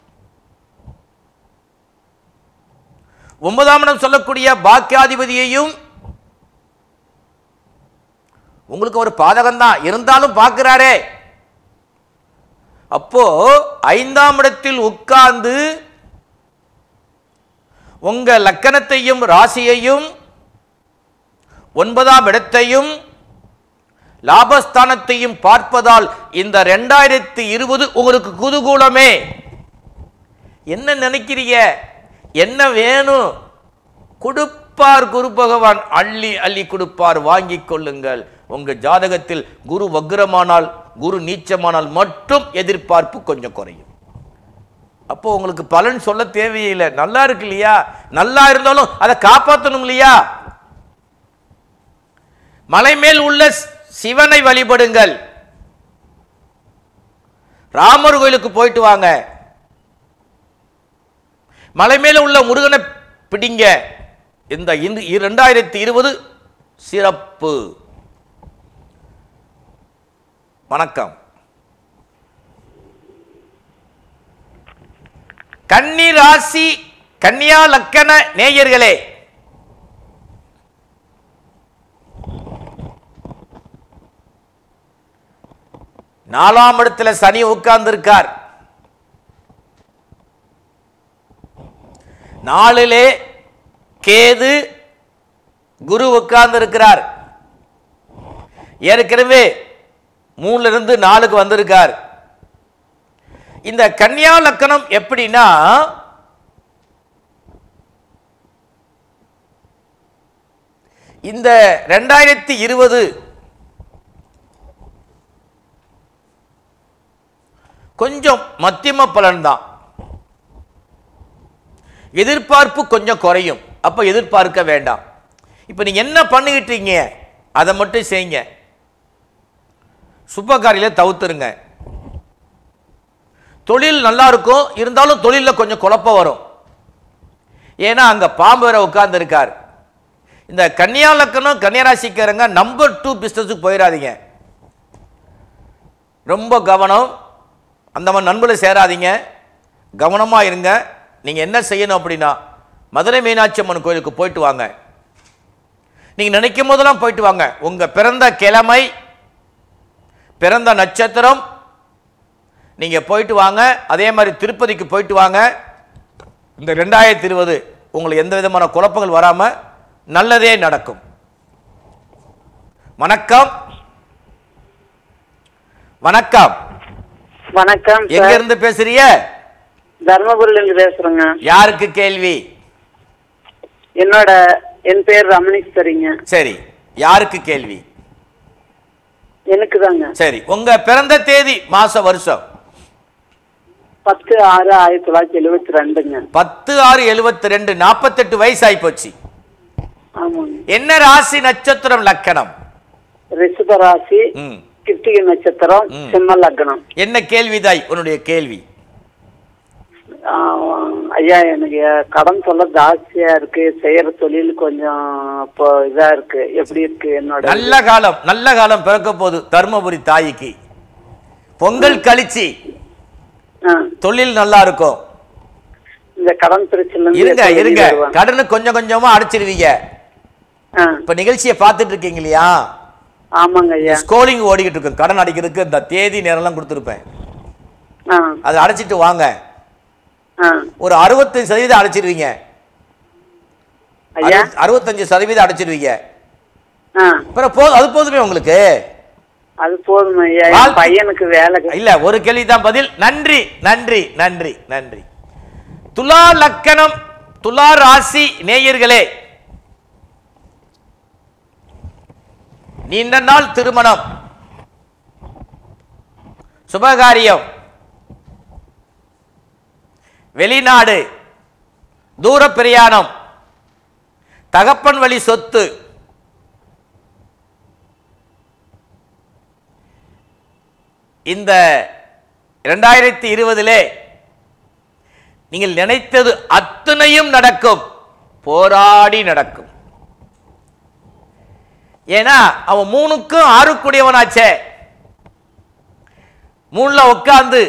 ஒன்பதாம் இடம் சொல்லக்கூடிய பாக்கியாதிபதியையும் உங்களுக்கு ஒரு பாதகம் தான் இருந்தாலும் பார்க்கிறாரே அப்போ ஐந்தாம் இடத்தில் உட்கார்ந்து உங்க லக்கணத்தையும் ராசியையும் ஒன்பதாம் இடத்தையும் லாபஸ்தானத்தையும் பார்ப்பதால் இந்த ரெண்டாயிரத்தி இருபது உங்களுக்கு குதூகூலமே என்ன நினைக்கிறீங்க என்ன வேணும் கொடுப்பார் குரு பகவான் அள்ளி அள்ளி கொடுப்பார் வாங்கிக் கொள்ளுங்கள் உங்க ஜாதகத்தில் குரு வக்ரமானால் குரு நீச்சமானால் மட்டும் எதிர்பார்ப்பு கொஞ்சம் குறையும் அப்போ உங்களுக்கு பலன் சொல்ல தேவையில்லை நல்லா இருக்கு இல்லையா நல்லா இருந்தாலும் அதை காப்பாற்றணும் இல்லையா மலை மேல் உள்ள சிவனை வழிபடுங்கள் ராமர் கோயிலுக்கு போயிட்டு வாங்க மலை மேல உள்ள முருகனை பிடிங்க இந்த இந்த இரண்டாயிரத்தி இருபது சிறப்பு வணக்கம் கன்னி ராசி கன்னியா லக்கண நேயர்களே நாலாம் இடத்துல சனி உட்கார்ந்திருக்கார் நாளிலே கேது குரு உட்கார்ந்து இருக்கிறார் ஏற்கனவே மூணுல இருந்து நாலுக்கு வந்திருக்கார் இந்த கன்னியா லக்கணம் எப்படின்னா இந்த ரெண்டாயிரத்தி இருபது கொஞ்சம் மத்தியம பலன்தான் எதிர்பார்ப்பு கொஞ்சம் குறையும் அப்ப எதிர்பார்க்க வேண்டாம் இப்போ நீங்க என்ன பண்ணிக்கிட்டீங்க அதை மட்டும் செய்யுங்க சுபகாரியில தவுத்துருங்க தொழில் நல்லா இருக்கும் இருந்தாலும் தொழிலில் கொஞ்சம் குழப்பம் வரும் ஏன்னா அங்க பாம்பு வேற உட்கார்ந்து இருக்கார் இந்த கன்னியா லக்கணம் கன்னியராசிக்காரங்க நம்பர் டூ பிஸ்னஸுக்கு போயிடாதீங்க ரொம்ப கவனம் அந்த மாதிரி நண்பர்களை சேராதீங்க கவனமாக இருங்க நீங்கள் என்ன செய்யணும் அப்படின்னா மதுரை மீனாட்சி அம்மன் கோயிலுக்கு போயிட்டு வாங்க நீங்கள் நினைக்கும் போதெல்லாம் போயிட்டு வாங்க உங்கள் பிறந்த கிழமை பிறந்த நட்சத்திரம் நீங்கள் போயிட்டு வாங்க அதே மாதிரி திருப்பதிக்கு போயிட்டு வாங்க இந்த ரெண்டாயிரத்தி இருபது உங்களுக்கு எந்த விதமான குழப்பங்கள் வராமல் நல்லதே நடக்கும் வணக்கம் வணக்கம் வணக்கம் எங்க சார் இருந்து பேசுறீங்க தர்மபுரில இருந்து பேசுறேங்க யாருக்கு கேள்வி என்னோட என் பேர் ரமணீஸ்வரிங்க சரி யாருக்கு கேள்வி எனக்கு தாங்க சரி உங்க பிறந்த தேதி மாச வருஷம் பத்து ஆறு ஆயிரத்தி தொள்ளாயிரத்தி எழுபத்தி ரெண்டுங்க பத்து ஆறு எழுபத்தி ரெண்டு நாற்பத்தெட்டு வயசு ஆயிப்போச்சு ஆமாங்க என்ன ராசி நட்சத்திரம் லக்கணம் ரிஷப ராசி ம். கிருத்திகை நட்சத்திரம் ம். சிம்ம லக்னம் என்ன கேள்விதாய் உன்னுடைய கேள்வி ஆ, ஐயா எனக்கு கடன் சொல்ல ஜாஸ்தியா இருக்கு செய்யற தொழில் கொஞ்சம் இப்போ இதா இருக்கு எப்படி இருக்கு என்னோட நல்ல காலம் நல்ல காலம் பிறக்க போகுது தர்மபுரி தாய்க்கு பொங்கல் கழிச்சு ஆ, தொழில் நல்லா இருக்கும் இந்த கடன் பிரச்சனை இருங்க இருங்க கடனு கொஞ்சம் கொஞ்சமா அடைச்சிருவீங்க இப்ப நிகழ்ச்சியை பார்த்துட்டு இருக்கீங்க இல்லையா ஆமாங்க ஐயா ஸ்கோலிங் ஓடிக்கிட்டு இருக்கு கடன் அடைக்கிறதுக்கு இந்த தேதி நேரம்லாம் கொடுத்துருப்பேன் ஆ அதை அடைச்சிட்டு வாங்க ஆ ஒரு அறுபத்தஞ்சு சதவீதம் அடைச்சிருவீங்க ஐயா அறுபத்- அறுபத்தஞ்சு சதவீதம் அடைச்சிருவீங்க ஆ அப்புறம் போதும் அது போதுமே உங்களுக்கு அது போதும் ஐயா என் வாழ்த்து- பையனுக்கு வேலை கி- இல்ல ஒரு கேள்வி தான் பதில் நன்றி நன்றி நன்றி நன்றி துலா லக்கணம் துலா ராசி நேயர்களே நீண்ட நாள் திருமணம் சுபகாரியம் வெளிநாடு தூர பிரயாணம் தகப்பன் வழி சொத்து இந்த இரண்டாயிரத்தி இருபதிலே நீங்கள் நினைத்தது அத்தனையும் நடக்கும் போராடி நடக்கும் ஏன்னா அவன் மூணுக்கும் ஆறுக்குடையவனாச்சே மூணுல உட்கார்ந்து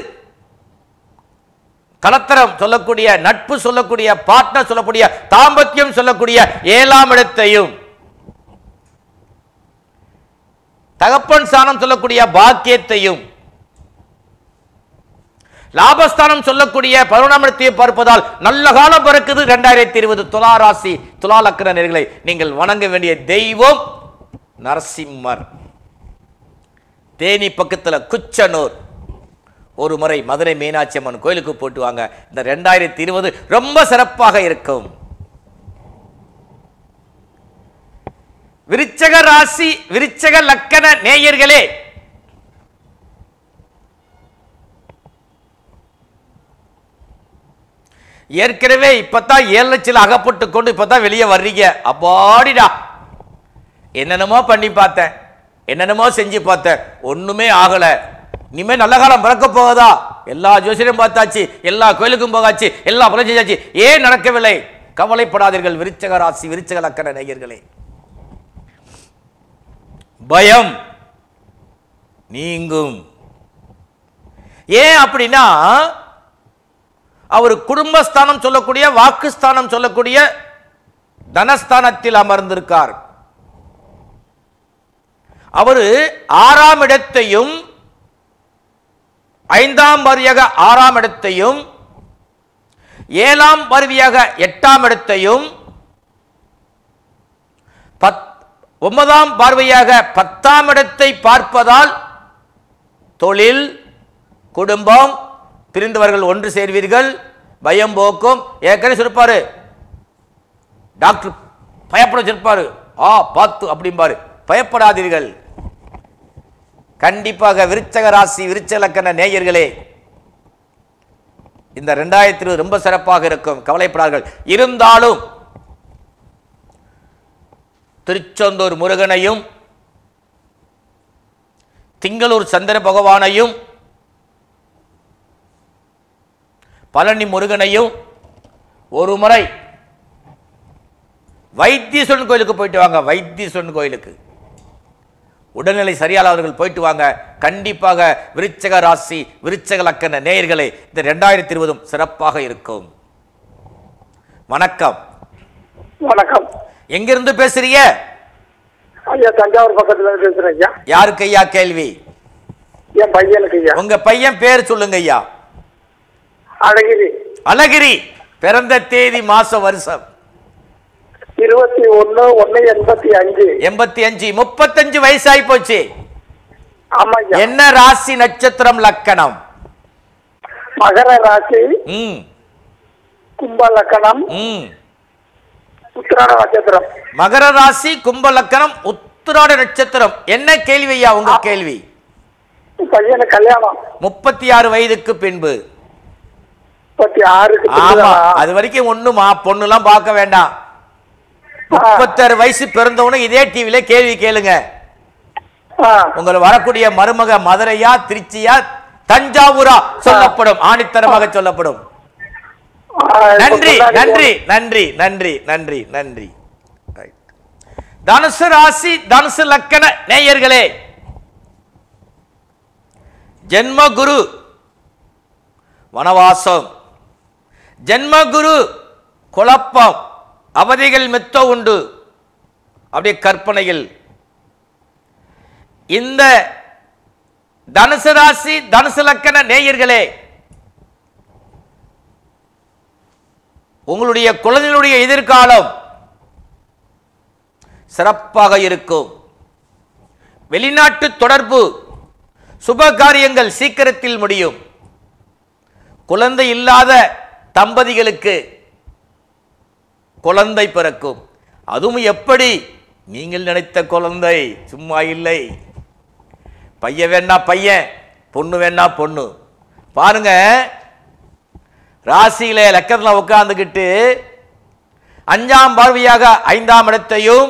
கலத்தரம் சொல்லக்கூடிய நட்பு சொல்லக்கூடிய பார்ட்னர் சொல்லக்கூடிய தாம்பத்தியம் சொல்லக்கூடிய ஏழாம் இடத்தையும் தகப்பன் ஸ்தானம் சொல்லக்கூடிய பாக்கியத்தையும் லாபஸ்தானம் சொல்லக்கூடிய பதினொன்றாம் இடத்தையும் பார்ப்பதால் நல்ல காலம் பிறக்குது ரெண்டாயிரத்தி இருபது துலா ராசி துலா லக்கண நேர்களை நீங்கள் வணங்க வேண்டிய தெய்வம் நரசிம்மர் தேனி பக்கத்துல குச்சனூர் ஒரு முறை மதுரை மீனாட்சி அம்மன் கோயிலுக்கு போட்டு வாங்க இந்த ரெண்டாயிரத்தி இருபது ரொம்ப சிறப்பாக இருக்கும் விருச்சக ராசி விருச்சக லக்கண நேயர்களே ஏற்கனவே இப்பதான் ஏழு லட்சம் அகப்பட்டு கொண்டு இப்பதான் வெளியே வர்றீங்க அப்பாடிடா என்னென்னமோ பண்ணி பார்த்தேன் என்னென்னமோ செஞ்சு பார்த்தேன் ஒண்ணுமே ஆகல இனிமே நல்ல காலம் பிறக்க போகுதா எல்லா ஜோசியரும் பார்த்தாச்சு எல்லா கோயிலுக்கும் போகாச்சு எல்லா பலம் செஞ்சாச்சு ஏன் நடக்கவில்லை கவலைப்படாதீர்கள் விருச்சக ராசி விருச்சக லக்கண நேயர்களே பயம் நீங்கும் ஏன் அப்படின்னா அவர் குடும்பஸ்தானம் சொல்லக்கூடிய வாக்குஸ்தானம் சொல்லக்கூடிய தனஸ்தானத்தில் அமர்ந்திருக்கார் அவரு ஆறாம் இடத்தையும் ஐந்தாம் வாரியாக ஆறாம் இடத்தையும் ஏழாம் வாரியாக எட்டாம் இடத்தையும் பத் ஒன்பதாம் பார்வையாக பத்தாம் இடத்தை பார்ப்பதால் தொழில் குடும்பம் பிரிந்தவர்கள் ஒன்று சேர்வீர்கள் பயம் போக்கும் ஏற்கனவே சொல்லிருப்பாரு டாக்டர் பயப்பட வச்சிருப்பாரு ஆ பார்த்து அப்படிம்பாரு பயப்படாதீர்கள் கண்டிப்பாக விருச்சக ராசி விருச்ச லக்கண நேயர்களே இந்த ரெண்டாயிரத்தி இருபது ரொம்ப சிறப்பாக இருக்கும் கவலைப்படார்கள் இருந்தாலும் திருச்செந்தூர் முருகனையும் திங்களூர் சந்திர பகவானையும் பழனி முருகனையும் ஒரு முறை வைத்தீஸ்வரன் கோயிலுக்கு போயிட்டு வாங்க வைத்தீஸ்வரன் கோயிலுக்கு உடல்நிலை சரியானவர்கள் போயிட்டு வாங்க கண்டிப்பாக விருச்சக ராசி விருச்சக லக்கண நேயர்களே இந்த ரெண்டாயிரத்தி இருபதும் சிறப்பாக இருக்கும் வணக்கம் வணக்கம் எங்கிருந்து பேசுறீங்க ஐயா தஞ்சாவூர் பக்கத்துல இருந்து பேசுறேன் ஐயா யாருக்கு ஐயா கேள்வி என் பையனுக்கு ஐயா உங்க பையன் பேர் சொல்லுங்க ஐயா அழகிரி அழகிரி பிறந்த தேதி மாசம் வருஷம் இருபத்தி ஒண்ணு ஒண்ணு எண்பத்தி அஞ்சு எண்பத்தி அஞ்சு முப்பத்தஞ்சு வயசாகி போச்சு ஆமா ஐயா என்ன ராசி நட்சத்திரம் லக்கணம் மகர ராசி ம் கும்ப லக்கணம் ம் உத்திராட நட்சத்திரம் மகர ராசி கும்ப லக்கணம் உத்திராட நட்சத்திரம் என்ன கேள்வி ஐயா உங்க கேள்வி பையனுக்கு கல்யாணம் முப்பத்தி ஆறு வயதுக்கு பின்பு முப்பத்தி ஆறுக்கு ஆமா பிறகுதான். அது வரைக்கும் ஒண்ணுமா பொண்ணுலாம் பார்க்க வேண்டாம் முப்பத்தாறு வயசு பிறந்தவனு இதே டிவில கேள்வி கேளுங்க ஆ, உங்களை வரக்கூடிய மருமக மதுரையா திருச்சியா தஞ்சாவூரா சொல்லப்படும் ஆணித்தரமாக சொல்லப்படும் ஆ, இப்ப நன்றி முன்னாடி நன்றி நன்றி நன்றி நன்றி நன்றி Right. தனுசு ராசி தனுசு லக்கண நேயர்களே ஜென்மகுரு வனவாசம் ஜென்மகுரு குழப்பம் அவதிகள் மெத்த உண்டு அப்படியே கற்பனையில் இந்த தனுசு ராசி தனுசு லக்கண நேயர்களே உங்களுடைய குழந்தைகளுடைய எதிர்காலம் சிறப்பாக இருக்கும் வெளிநாட்டு தொடர்பு சுப காரியங்கள் சீக்கிரத்தில் முடியும் குழந்தை இல்லாத தம்பதிகளுக்கு குழந்தை பிறக்கும் அதுவும் எப்படி நீங்கள் நினைத்த குழந்தை சும்மா இல்லை பையன் வேணா பையன் பொண்ணு வேணா பொண்ணு பாருங்க ராசியில லக்கத்தில் உட்கார்ந்துக்கிட்டு அஞ்சாம் பார்வையாக ஐந்தாம் இடத்தையும்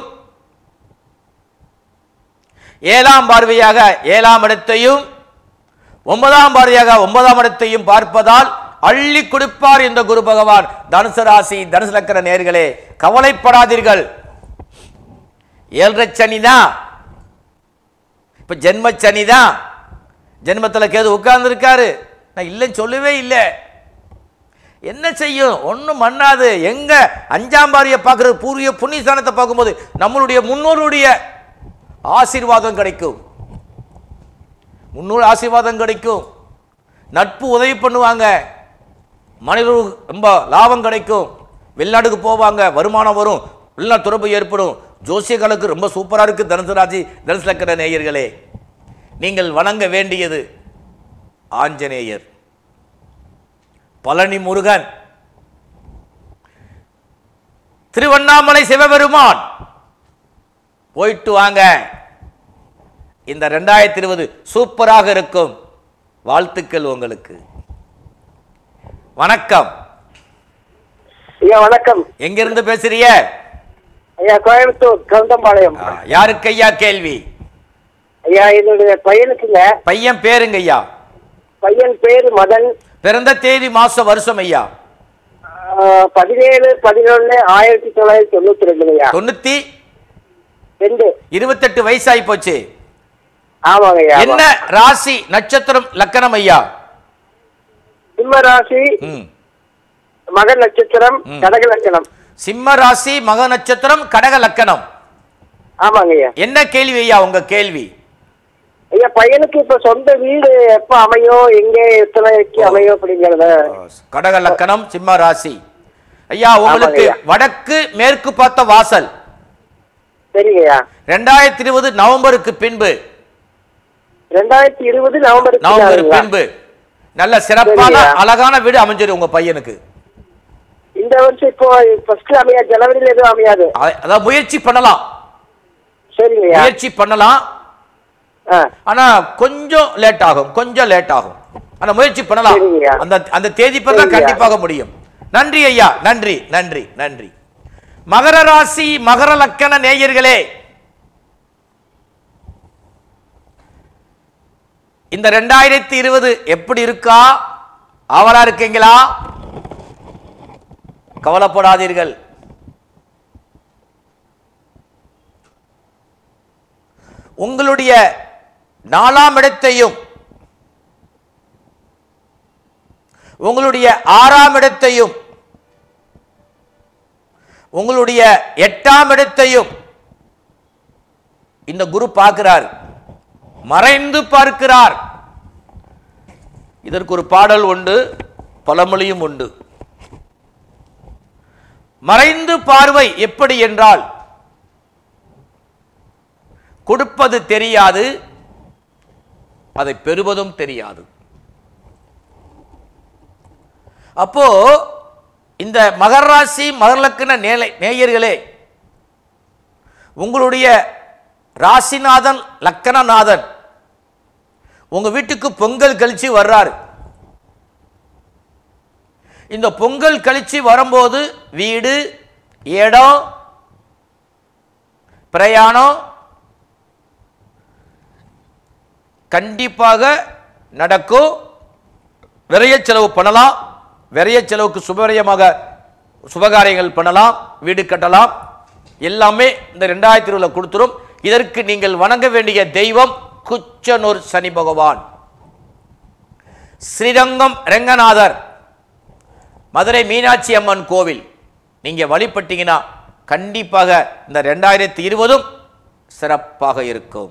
ஏழாம் பார்வையாக ஏழாம் இடத்தையும் ஒன்பதாம் பார்வையாக ஒன்பதாம் இடத்தையும் பார்ப்பதால் அள்ளி கொடுப்பார் இந்த குரு பகவான் தனுசு ராசி தனுசு லக்கண நேர்களே கவலைப்படாதீர்கள் ஏழரை சனி தான் இப்ப ஜென்ம சனி தான் ஜென்மத்தில் கேது உட்கார்ந்துருக்காரு நான் இல்லைன்னு சொல்லவே இல்லை என்ன செய்யும் ஒன்றும் பண்ணாது எங்க அஞ்சாம் பாரியை பார்க்கறது பூர்வீக புண்ணியஸ்தானத்தை பார்க்கும்போது நம்மளுடைய முன்னோருடைய ஆசீர்வாதம் கிடைக்கும் முன்னோர் ஆசீர்வாதம் கிடைக்கும் நட்பு உதவி பண்ணுவாங்க மனிதர்கள் ரொம்ப லாபம் கிடைக்கும் வெளிநாட்டுக்கு போவாங்க வருமானம் வரும் வெளிநாட்டு தொடர்பு ஏற்படும் ஜோசியர்களுக்கு ரொம்ப சூப்பராக இருக்குது தனுசு ராசி தனுசு லக்கண நேயர்களே நீங்கள் வணங்க வேண்டியது ஆஞ்சநேயர் பழனி முருகன் திருவண்ணாமலை சிவபெருமான் போயிட்டு வாங்க இந்த ரெண்டாயிரத்தி இருபது சூப்பராக இருக்கும் வாழ்த்துக்கள் உங்களுக்கு வணக்கம் ஐயா வணக்கம் எங்கிருந்து பேசுறீங்க ஐயா கோயம்புத்தூர் கவுண்டம்பாளையம் ஆ, யாருக்கு ஐயா கேள்வி ஐயா என்னுடைய பையனுக்குங்க பையன் பேருங்க ஐயா பையன் பேரு மதன் பிறந்த தேதி மாசம் வருஷம் ஐயா ஆ, பதினேழு பதினொன்னு ஆயிரத்தி தொள்ளாயிரத்தி தொண்ணூத்தி ரெண்டுங்க ஐயா தொண்ணூத்தி ரெண்டு இருபத்தெட்டு வயசாகி போச்சு ஆமாங்க ஐயா என்ன ராசி நட்சத்திரம் லக்கணம் ஐயா சிம்ம ராசி ம் மக நட்சத்திரம் ம். கடக லட்சணம் சிம்ம ராசி மக நட்சத்திரம் கடக லக்கணம் ஆமாங்க ஐயா என்ன கேள்வி ஐயா உங்க கேள்வி ஐயா பையனுக்கு இப்ப சொந்த வீடு எப்ப அமையும் எங்க எத்தனைக்கு அமையும் அப்படிங்கறத கடக லக்கணம் சிம்ம ராசி ஐயா உங்களுக்கு ஐயா. வடக்கு மேற்கு பார்த்த வாசல் சரிங்க ஐயா ரெண்டாயிரத்தி இருபது நவம்பருக்கு பின்பு ரெண்டாயிரத்தி இருபது நவம்பர் நவம்பர் பின்பு நல்ல சிறப்பான சரியா. அழகான வீடு அமைஞ்சிடும் உங்க பையனுக்கு இந்த வருஷம் இப்போ ஃபர்ஸ்ட் அமையா ஜனவரியில எதுவும் அமையாது அ- அதாவது முயற்சி பண்ணலாம் சரிங்க ஐயா முயற்சி பண்ணலாம் ஆ, ஆனா கொஞ்சம் லேட் ஆகும் கொஞ்சம் லேட் ஆகும் ஆனா முயற்சி பண்ணலாம் சரிங்கய்யா. அந்த அந்த தேதி தான் சரிங்கய்யா. கண்டிப்பாக முடியும் நன்றி ஐயா நன்றி நன்றி நன்றி மகர ராசி மகர லக்கண நேயர்களே இந்த ரெண்டாயிரத்தி இருபது எப்படி இருக்கா ஆவலா இருக்கீங்களா கவலைப்படாதீர்கள் உங்களுடைய நாலாம் இடத்தையும் உங்களுடைய ஆறாம் இடத்தையும் உங்களுடைய எட்டாம் இடத்தையும் இந்த குரு பார்க்கிறார் மறைந்து பார்க்கிறார் இதற்கு ஒரு பாடல் உண்டு பழமொழியும் உண்டு மறைந்து பார்வை எப்படி என்றால் கொடுப்பது தெரியாது அதை பெறுவதும் தெரியாது அப்போ இந்த மகர ராசி மகரலக்கண நேலை நேயர்களே உங்களுடைய ராசிநாதன் லக்கணநாதன் உங்க வீட்டுக்கு பொங்கல் கழிச்சு வர்றாரு இந்த பொங்கல் கழிச்சு வரும்போது வீடு இடம் பிரயாணம் கண்டிப்பாக நடக்கும் விரைய செலவு பண்ணலாம் விரைய செலவுக்கு சுபவிரயமாக சுபகாரியங்கள் பண்ணலாம் வீடு கட்டலாம் எல்லாமே இந்த ரெண்டாயிரத்தி இருபதுல கொடுத்துரும் இதற்கு நீங்கள் வணங்க வேண்டிய தெய்வம் குச்சனூர் சனி பகவான் ஸ்ரீரங்கம் ரெங்கநாதர் மதுரை மீனாட்சி அம்மன் கோவில் நீங்க வழிபட்டீங்கன்னா கண்டிப்பாக இந்த ரெண்டாயிரத்தி இருபதும் சிறப்பாக இருக்கும்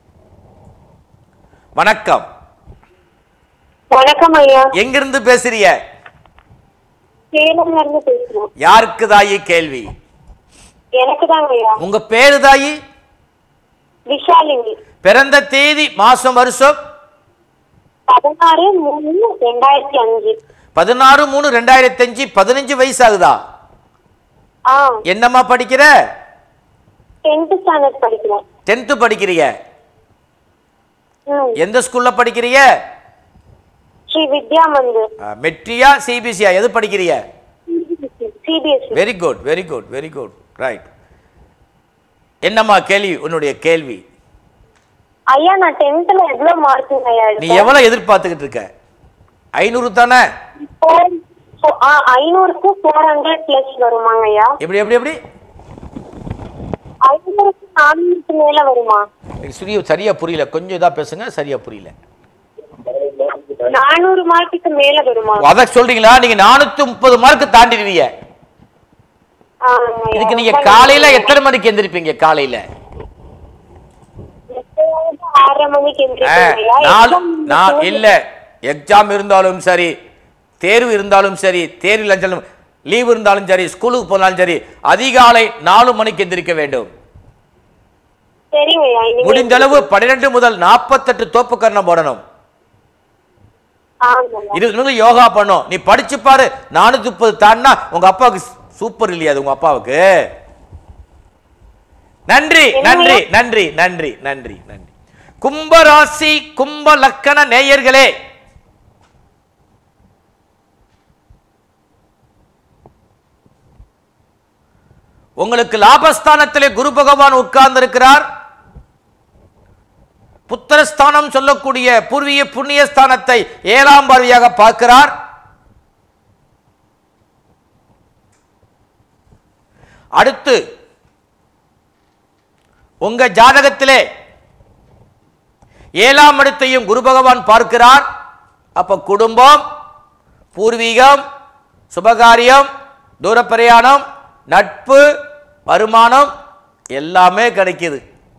வணக்கம் வணக்கம் ஐயா எங்கிருந்து பேசுறீங்க சேலம்ல இருந்து பேசுறோம் யாருக்கு தாயி கேள்வி எனக்கு தாங்க ஐயா உங்க பேரு தாயி விஷாலினி பிறந்த தேதி மாசம் வருஷம் பதினாறு மூணு ரெண்டாயிரத்தி அஞ்சு பதினாறு மூணு ரெண்டாயிரத்தி அஞ்சு பதினஞ்சு வயசு ஆகுதா ஆ என்னம்மா படிக்கிற டென்த் ஸ்டாண்டர்ட் படிக்கிறேன் டென்த்து படிக்கிறீங்க ம் எந்த ஸ்கூல்ல படிக்கிறீங்க ஸ்ரீ வித்யா மந்திர் அஹ், மெட்ரியா சிபிசியா எது படிக்கிறீங்க CBSE very good very good very good right என்னம்மா கேள்வி உன்னுடைய கேள்வி ஐயா நான் டென்த்ல எவ்வளவு மார்க்குங்க ஐயா நீ எடுத்தேன் எவ்வளவு எதிர்பார்த்துக்கிட்டு இருக்க ஐநூறு தானே Four- four- ஆ, ஐநூறுக்கு ஃபோர் ஹண்ட்ரட் பிளஸ் வருமாங்க ஐயா எப்படி எப்படி எப்படி ஐநூறுக்கு நானூறுக்கு மேல வருமா எனக்கு சுரிய சரியா புரியல கொஞ்சம் இதா பேசுங்க சரியா புரியல நானூறு மார்க்குக்கு மேல வருமா அத சொல்றீங்களா நீங்க நானூத்தி முப்பது மார்க் தாண்டிடுவீங்க ஆமாங்க ஐயா. இதுக்கு நீங்க ரொம்ப காலையில நன்றி. எத்தனை மணிக்கு எந்திரிப்பீங்க காலையில எப்பயாவது ஆறரை மணிக்கு ஆ, எந்திரிப்பேங்க ஐயா. நாலு exam நான் முடிச்சு இல்ல எக்ஸாம் இருந்தாலும் சரி தேர்வு இருந்தாலும் சரி தேர்வு இருந்தாலும் லீவு இருந்தாலும் சரி ஸ்கூலுக்கு போனாலும் சரி அதிகாலை நாலு மணிக்கு எந்திரிக்க வேண்டும் சரிங்க ஐயா இனிமே- முடிந்த அளவு பன்னிரெண்டு முதல் நாற்பத்தெட்டு தோப்பு கரணம் போடணும் ஆமாங்க இது வந்து யோகா பண்ணும் நீ படிச்சு பாரு நானூத்தி முப்பது தாண்டினா உங்க அப்பாவுக்கு சூப்பர் இல்லையா அது உங்க அப்பாவுக்கு நன்றி நன்றி நன்றி நன்றி நன்றி நன்றி கும்பராசி கும்ப லக்கண நேயர்களே உங்களுக்கு லாபஸ்தானத்திலே குரு பகவான் உட்கார்ந்திருக்கிறார் புத்திரஸ்தானம் சொல்லக்கூடிய பூர்வீக புண்ணிய ஸ்தானத்தை ஏழாம் பார்வையாக பார்க்கிறார் அடுத்து உங்க ஜாதகத்திலே ஏழாம் இடத்தையும் குரு பகவான் பார்க்கிறார் அப்ப குடும்பம் பூர்வீகம் சுபகாரியம் தூர பிரயாணம் நட்பு வருமானம் எல்லாமே கிடைக்குது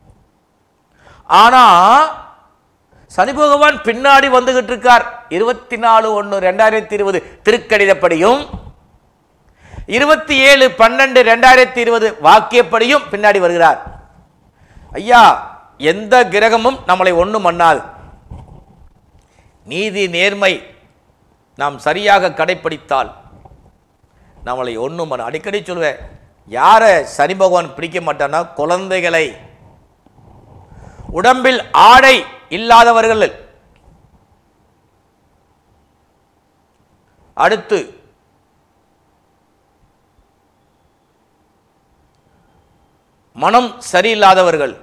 ஆனா சனி பகவான் பின்னாடி வந்துகிட்டு இருக்கார் இருபத்தி நாலு ஒன்று ரெண்டாயிரத்தி இருபது திருக்கடிதப்படியும் இருபத்தி ஏழு பன்னெண்டு ரெண்டாயிரத்தி இருபது வாக்கியப்படியும் பின்னாடி வருகிறார் ஐயா எந்த கிரகமும் நம்மளை ஒன்றும் பண்ணாது நீதி நேர்மை நாம் சரியாக கடைப்பிடித்தால் நம்மளை ஒன்றும் பண்ண அடிக்கடி சொல்லுவேன் யாரை சனி பகவான் பிடிக்க மாட்டான்னா குழந்தைகளை உடம்பில் ஆடை இல்லாதவர்கள் அடுத்து மனம் சரியில்லாதவர்கள்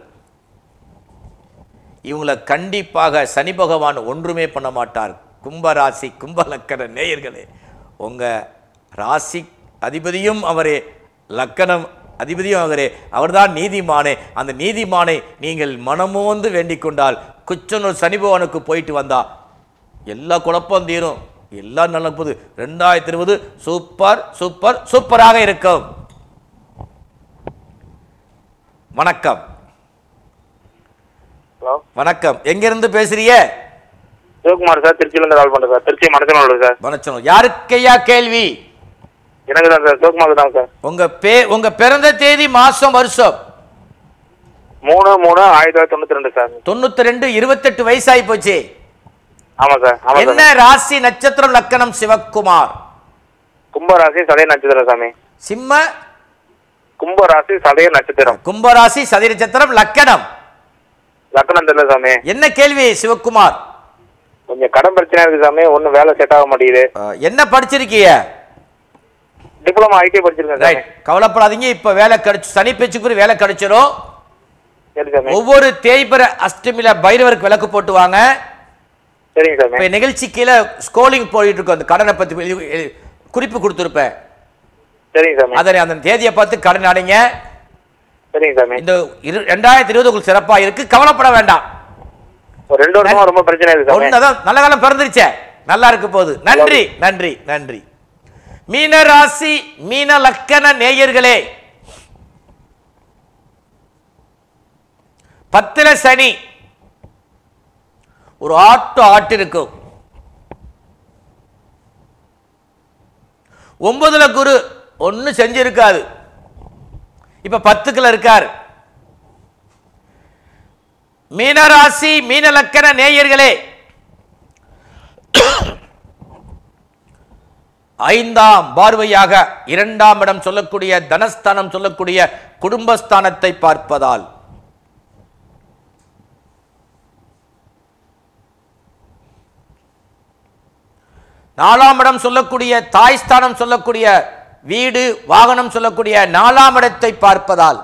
இவங்களை கண்டிப்பாக சனி பகவான் ஒன்றுமே பண்ண மாட்டார் கும்பராசி கும்பலக்கண நேயர்களே உங்க ராசி அதிபதியும் அவரே லக்கணம் அதிபதியும் அவரே அவர்தான் நீதிமானே அந்த நீதிமானை நீங்கள் மனமோந்து வேண்டிக் கொண்டால் குச்சனூர் சனி பகவானுக்கு போயிட்டு வந்தா எல்லா குழப்பம் தீரும் எல்லாம் நடப்பது ரெண்டாயிரத்தி இருபது சூப்பர் சூப்பர் சூப்பராக இருக்கும் வணக்கம் ஹலோ வணக்கம் எங்கிருந்து பேசுறீங்க சிவகுமார் சார் திருச்சியிலேருந்து கால் பண்ணுறேன் சார் திருச்சி மனசனோட சார் வணக்கம் யாருக்கையா கேள்வி எனக்கு தான் சார் சிவகுமார் தான் சார் உங்க பே உங்க பிறந்த தேதி மாசம் வருஷம் மூணு மூணு ஆயிரத்தி தொள்ளாயிரத்தி தொண்ணூற்றி ரெண்டு சார் தொண்ணூத்தி ரெண்டு இருபத்தெட்டு வயசாகி போச்சு ஆமாம் சார் ஆமாம் என்ன சார் ராசி நட்சத்திரம் லக்கணம் சிவக்குமார் கும்பராசி சதய நட்சத்திரம் சாமி சிம்ம கும்பராசி சதய நட்சத்திரம் கும்பராசி சதி நட்சத்திரம் லக்கணம் லக்னம் தெரியல சாமி என்ன கேள்வி சிவக்குமார் கொஞ்சம் கடன் பிரச்சனை இருக்கு சாமி ஒன்றும் வேலை செட் ஆக மாட்டேங்குது அஹ், என்ன படிச்சிருக்கீங்க டிப்ளமா ஐடி படிச்சிருக்கேன் சாமி ரைட் கவலைப்படாதீங்க இப்ப வேலை கிடைச்சு சனி பேச்சுக்குரிய வேலை கிடைச்சிரும் சரி சாமி ஒவ்வொரு தேய்பிர அஷ்டமில பைரவருக்கு விளக்கு போட்டு வாங்க சரிங்க இப்ப சாமி நிகழ்ச்சி கீழே ஸ்கோலிங் போயிட்டு இருக்கும் அந்த கடனை பத்தி எழுதி- எழுதி- குறிப்பு கொடுத்துருப்பேன் சரிங்க சாமி அதனை அந்த தேதியை பார்த்து கடன் அடைங்க சரிங்க சாமி இந்த இரு ரெண்டாயிரத்தி இருபது உங்களுக்கு சிறப்பா இருக்கு கவலைப்பட வேண்டாம் ஒரு ரெண்டு வருஷமா ரொம்ப பிரச்சனை இருக்கு சாமி ஒண்ணுதான் நல்ல காலம் பிறந்துருச்சே நல்லா இருக்க போகுது நன்றி நன்றி நன்றி மீன ராசி மீன லக்கண நேயர்களே பத்துல சனி ஒரு ஆட்டு ஆட்டு இருக்கும் ஒன்பதுல குரு ஒன்னும் செஞ்சிருக்காது இப்ப பத்துக்குள்ள இருக்கார் மீனராசி மீனலக்கண நேயர்களே ஐந்தாம் பார்வையாக இரண்டாம் இடம் சொல்லக்கூடிய தனஸ்தானம் சொல்லக்கூடிய குடும்பஸ்தானத்தை பார்ப்பதால் நாலாம் இடம் சொல்லக்கூடிய தாய் ஸ்தானம் சொல்லக்கூடிய வீடு வாகனம் சொல்லக்கூடிய நாலாம் இடத்தை பார்ப்பதால்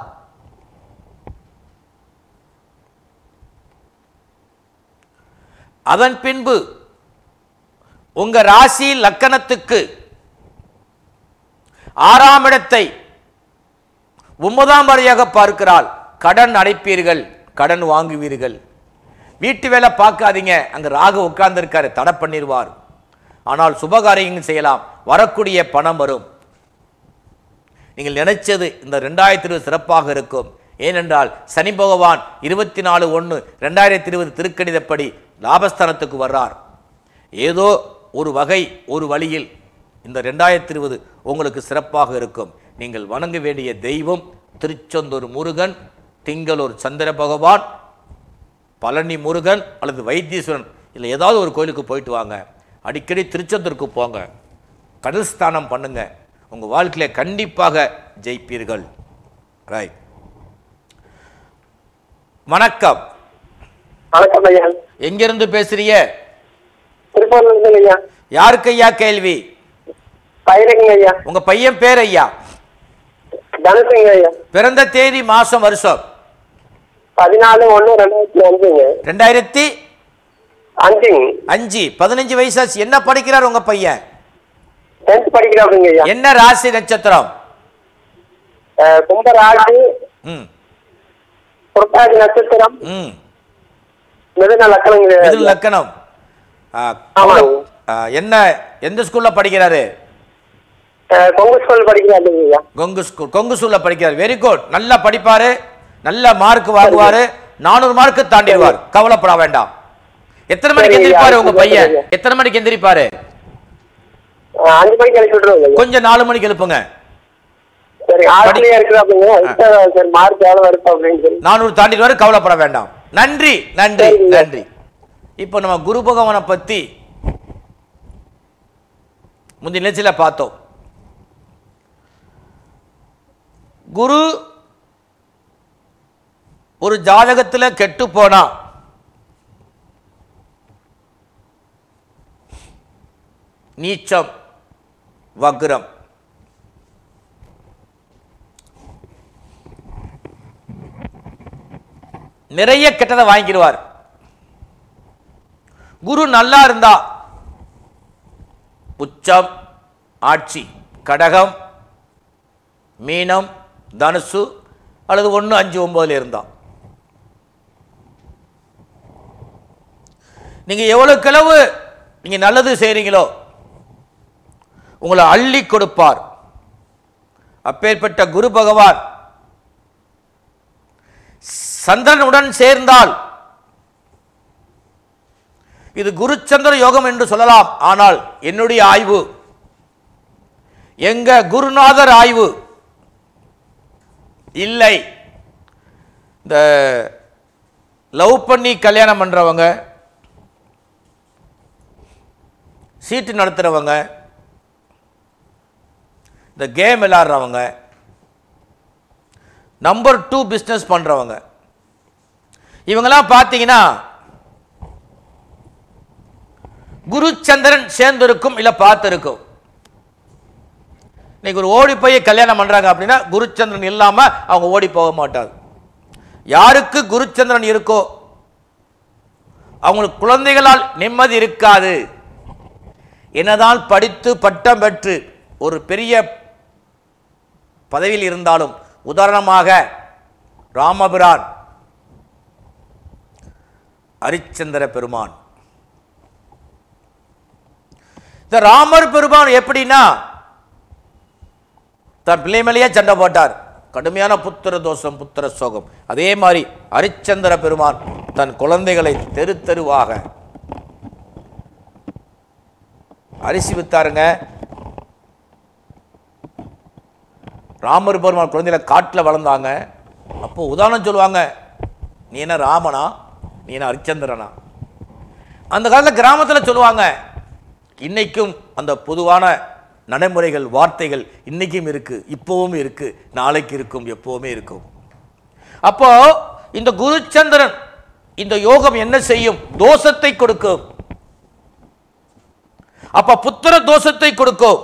அதன் பின்பு உங்க ராசி லக்கணத்துக்கு ஆறாம் இடத்தை ஒன்பதாம் வரையாக பார்க்கிறாள் கடன் அடைப்பீர்கள் கடன் வாங்குவீர்கள் வீட்டு வேலை பார்க்காதீங்க அங்க ராகு உட்கார்ந்திருக்காரு தடை பண்ணிடுவார் ஆனால் சுபகாரியங்கள் செய்யலாம் வரக்கூடிய பணம் வரும் நீங்கள் நினைச்சது இந்த ரெண்டாயிரத்தி இருபது சிறப்பாக இருக்கும் ஏனென்றால் சனி பகவான் இருபத்தி நாலு ஒன்று ரெண்டாயிரத்தி இருபது திருக்கணிதப்படி லாபஸ்தானத்துக்கு வர்றார் ஏதோ ஒரு வகை ஒரு வழியில் இந்த ரெண்டாயிரத்தி இருபது உங்களுக்கு சிறப்பாக இருக்கும் நீங்கள் வணங்க வேண்டிய தெய்வம் திருச்செந்தூர் முருகன் திங்களூர் சந்திர பகவான் பழனி முருகன் அல்லது வைத்தீஸ்வரன் இல்லை ஏதாவது ஒரு கோயிலுக்கு போயிட்டு வாங்க அடிக்கடி திருச்செந்தூருக்கு போங்க கடல் ஸ்தானம் பண்ணுங்க உங்கள் வாழ்க்கையில கண்டிப்பாக ஜெயிப்பீர்கள் ரைட் வணக்கம் வணக்கம் ஐயா எங்கிருந்து பேசுறீங்க திருப்பூர்ல இருந்து ஐயா யாருக்கு ஐயா கேள்வி பயிருங்க ஐயா உங்க பையன் பேர் ஐயா தனுசுங்க ஐயா பிறந்த தேதி மாசம் வருஷம் பதினாலு ஒண்ணு ரெண்டாயிரத்தி அஞ்சுங்க ரெண்டாயிரத்தி அஞ்சுங்க அஞ்சு பதினஞ்சு வயசாச்சு என்ன படிக்கிறார் உங்க பையன் டென்த் படிக்கிறாருங்க ஐயா என்ன ராசி நட்சத்திரம் அஹ், கும்பராசி ம் புரட்டாதி நட்சத்திரம் ம் மிதன லக்கணங்க மிதுன லக்கணம் ஆ, ஆமாங்க. ஆ, என்ன எந்த ஸ்கூல்ல படிக்கிறாரு கொங்கு ஸ்கூல் படிக்கிறாங்க ஐயா கொங்கு ஸ்கூல் கொங்கு ஸ்கூல்ல படிக்கிறார் வெரி குட் நல்லா படிப்பாரு நல்ல மார்க் வாங்குவாரு நானூறு மார்க் தாண்டிடுவார் கவலைப்பட வேண்டாம் எத்தனை மணிக்கு சரி, எந்திரிப்பாரு ஐயா. உங்க பையன் சரி. எத்தனை மணிக்கு எந்திரிப்பாரு ஆ, அஞ்சு மணிக்கு அனுப்பி விட்டுருவோங்க ஐயா கொஞ்சம் நாலு மணிக்கு எழுப்புங்க சரி ஆசிரியா இருக்கிறாப்புங்க சரி மார்க் எவ்வளவு வருது அப்படின்னு சொல்லி நானூறு தாண்டிடுவாரு கவலைப்பட வேண்டாம் நன்றி நன்றி சரிங்க. நன்றி இப்போ நம்ம குரு பகவானை பத்தி முந்தைய நிகழ்ச்சியில பார்த்தோம் குரு ஒரு ஜாதகத்துல கெட்டு போனா நீச்சம் வக்ரம் நிறைய கெட்டதை வாங்கிடுவார் குரு நல்லா இருந்தா உச்சம் ஆட்சி கடகம் மீனம் தனுசு அல்லது ஒன்று அஞ்சு ஒன்பதுல இருந்தா நீங்க எவ்வளவு கிளவு நீங்க நல்லது செய்றீங்களோ உங்களை அள்ளி கொடுப்பார் அப்பேற்பட்ட குரு பகவான் சந்திரனுடன் சேர்ந்தால் இது குருச்சந்திர யோகம் என்று சொல்லலாம் ஆனால் என்னுடைய ஆய்வு எங்க குருநாதர் ஆய்வு இல்லை இந்த லவ் பண்ணி கல்யாணம் பண்றவங்க சீட்டு நடத்துறவங்க இந்த கேம் விளையாடுறவங்க நம்பர் டூ பிஸ்னஸ் பண்ணுறவங்க இவங்கெல்லாம் பார்த்தீங்கன்னா குருச்சந்திரன் சேர்ந்திருக்கும் இல்லை பார்த்திருக்கும் இன்னைக்கு ஒரு ஓடி போய் கல்யாணம் பண்ணுறாங்க அப்படின்னா குருச்சந்திரன் இல்லாமல் அவங்க ஓடி போக மாட்டாங்க யாருக்கு குருச்சந்திரன் இருக்கோ அவங்களுக்கு குழந்தைகளால் நிம்மதி இருக்காது என்னதான் படித்து பட்டம் பெற்று ஒரு பெரிய பதவியில் இருந்தாலும் உதாரணமாக ராமபிரான் ஹரிச்சந்திர பெருமான் இந்த ராமர் பெருமான் எப்படின்னா தன் பிள்ளை மேலேயே சண்டை போட்டார் கடுமையான புத்திர தோஷம் புத்திர சோகம் அதே மாதிரி ஹரிச்சந்திர பெருமான் தன் குழந்தைகளை தெரு தெருவாக அரிசி வித்தாருங்க ராமர் பெருமாள் குழந்தையில காட்டில் வளர்ந்தாங்க அப்போ உதாரணம் சொல்லுவாங்க நீ என்ன ராமனா நீ என்ன ஹரிச்சந்திரனா அந்த காலத்தில் கிராமத்தில் சொல்லுவாங்க இன்னைக்கும் அந்த பொதுவான நடைமுறைகள் வார்த்தைகள் இன்னைக்கும் இருக்கு இப்போவும் இருக்கு நாளைக்கு இருக்கும் எப்பவுமே இருக்கும் அப்போ இந்த குருச்சந்திரன் இந்த யோகம் என்ன செய்யும் தோஷத்தை கொடுக்கும் அப்ப புத்திர தோஷத்தை கொடுக்கும்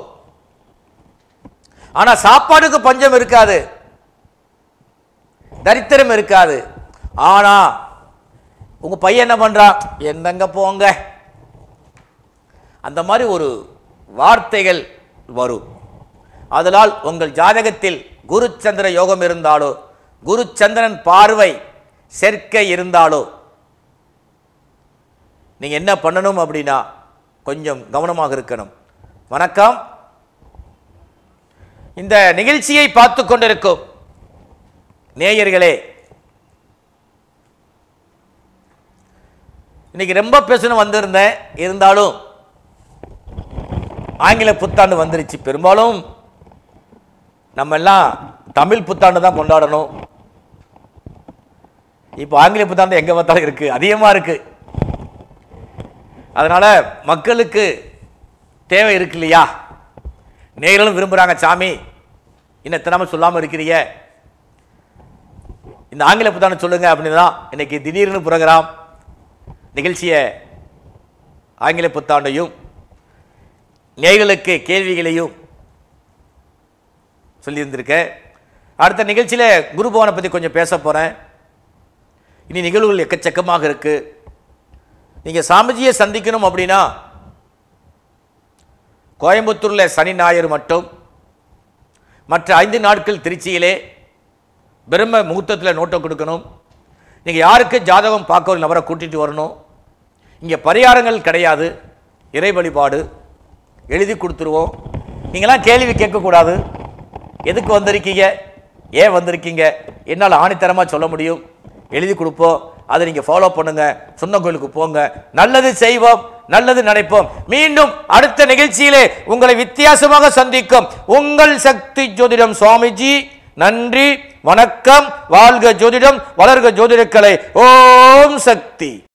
ஆனா சாப்பாடுக்கு பஞ்சம் இருக்காது தரித்திரம் இருக்காது ஆனா உங்க பையன் என்ன பண்றான் என்னங்க போங்க அந்த மாதிரி ஒரு வார்த்தைகள் வரும் அதனால் உங்கள் ஜாதகத்தில் குருச்சந்திர யோகம் இருந்தாலோ குருச்சந்திரன் பார்வை சேர்க்கை இருந்தாலோ நீங்க என்ன பண்ணணும் அப்படின்னா கொஞ்சம் கவனமாக இருக்கணும் வணக்கம் இந்த நிகழ்ச்சியை பார்த்து கொண்டிருக்கும் நேயர்களே இன்னைக்கு ரொம்ப பேசணும் வந்திருந்தேன் இருந்தாலும் ஆங்கில புத்தாண்டு வந்துருச்சு பெரும்பாலும் நம்ம எல்லாம் தமிழ் புத்தாண்டு தான் கொண்டாடணும் இப்போ ஆங்கில புத்தாண்டு எங்கே பார்த்தாலும் இருக்கு அதிகமாக இருக்கு அதனால மக்களுக்கு தேவை இருக்கு இல்லையா நேயர்களும் விரும்புகிறாங்க சாமி இன்னும் எத்தனாம சொல்லாமல் இருக்கிறீங்க இந்த ஆங்கில புத்தாண்டு சொல்லுங்க அப்படின்னு தான் இன்னைக்கு திடீர்னு புரோகிராம் நிகழ்ச்சியை ஆங்கில புத்தாண்டையும் நேயர்களுக்கு கேள்விகளையும் சொல்லியிருந்திருக்கேன் அடுத்த நிகழ்ச்சியில் குரு பவனை பற்றி கொஞ்சம் பேச போகிறேன் இனி நிகழ்வுகள் எக்கச்சக்கமாக இருக்கு நீங்கள் சாமிஜியை சந்திக்கணும் அப்படின்னா கோயம்புத்தூரில் சனி ஞாயிறு மட்டும் மற்ற ஐந்து நாட்கள் திருச்சியிலே பிரம்ம முகூர்த்தத்தில் நோட்டம் கொடுக்கணும் நீங்கள் யாருக்கு ஜாதகம் பார்க்க ஒரு நபரை கூட்டிட்டு வரணும் இங்கே பரிகாரங்கள் கிடையாது இறை வழிபாடு எழுதி கொடுத்துருவோம் நீங்களாம் கேள்வி கேட்கக்கூடாது எதுக்கு வந்திருக்கீங்க ஏன் வந்திருக்கீங்க என்னால் ஆணித்தரமாக சொல்ல முடியும் எழுதி கொடுப்போம் அதை நீங்கள் ஃபாலோ பண்ணுங்க சொந்த கோயிலுக்கு போங்க நல்லது செய்வோம் நல்லது நினைப்போம் மீண்டும் அடுத்த நிகழ்ச்சியிலே உங்களை வித்தியாசமாக சந்திக்கும் உங்கள் சக்தி ஜோதிடம் சுவாமிஜி நன்றி வணக்கம் வாழ்க ஜோதிடம் வளர்க ஜோதிடக்கலை ஓம் சக்தி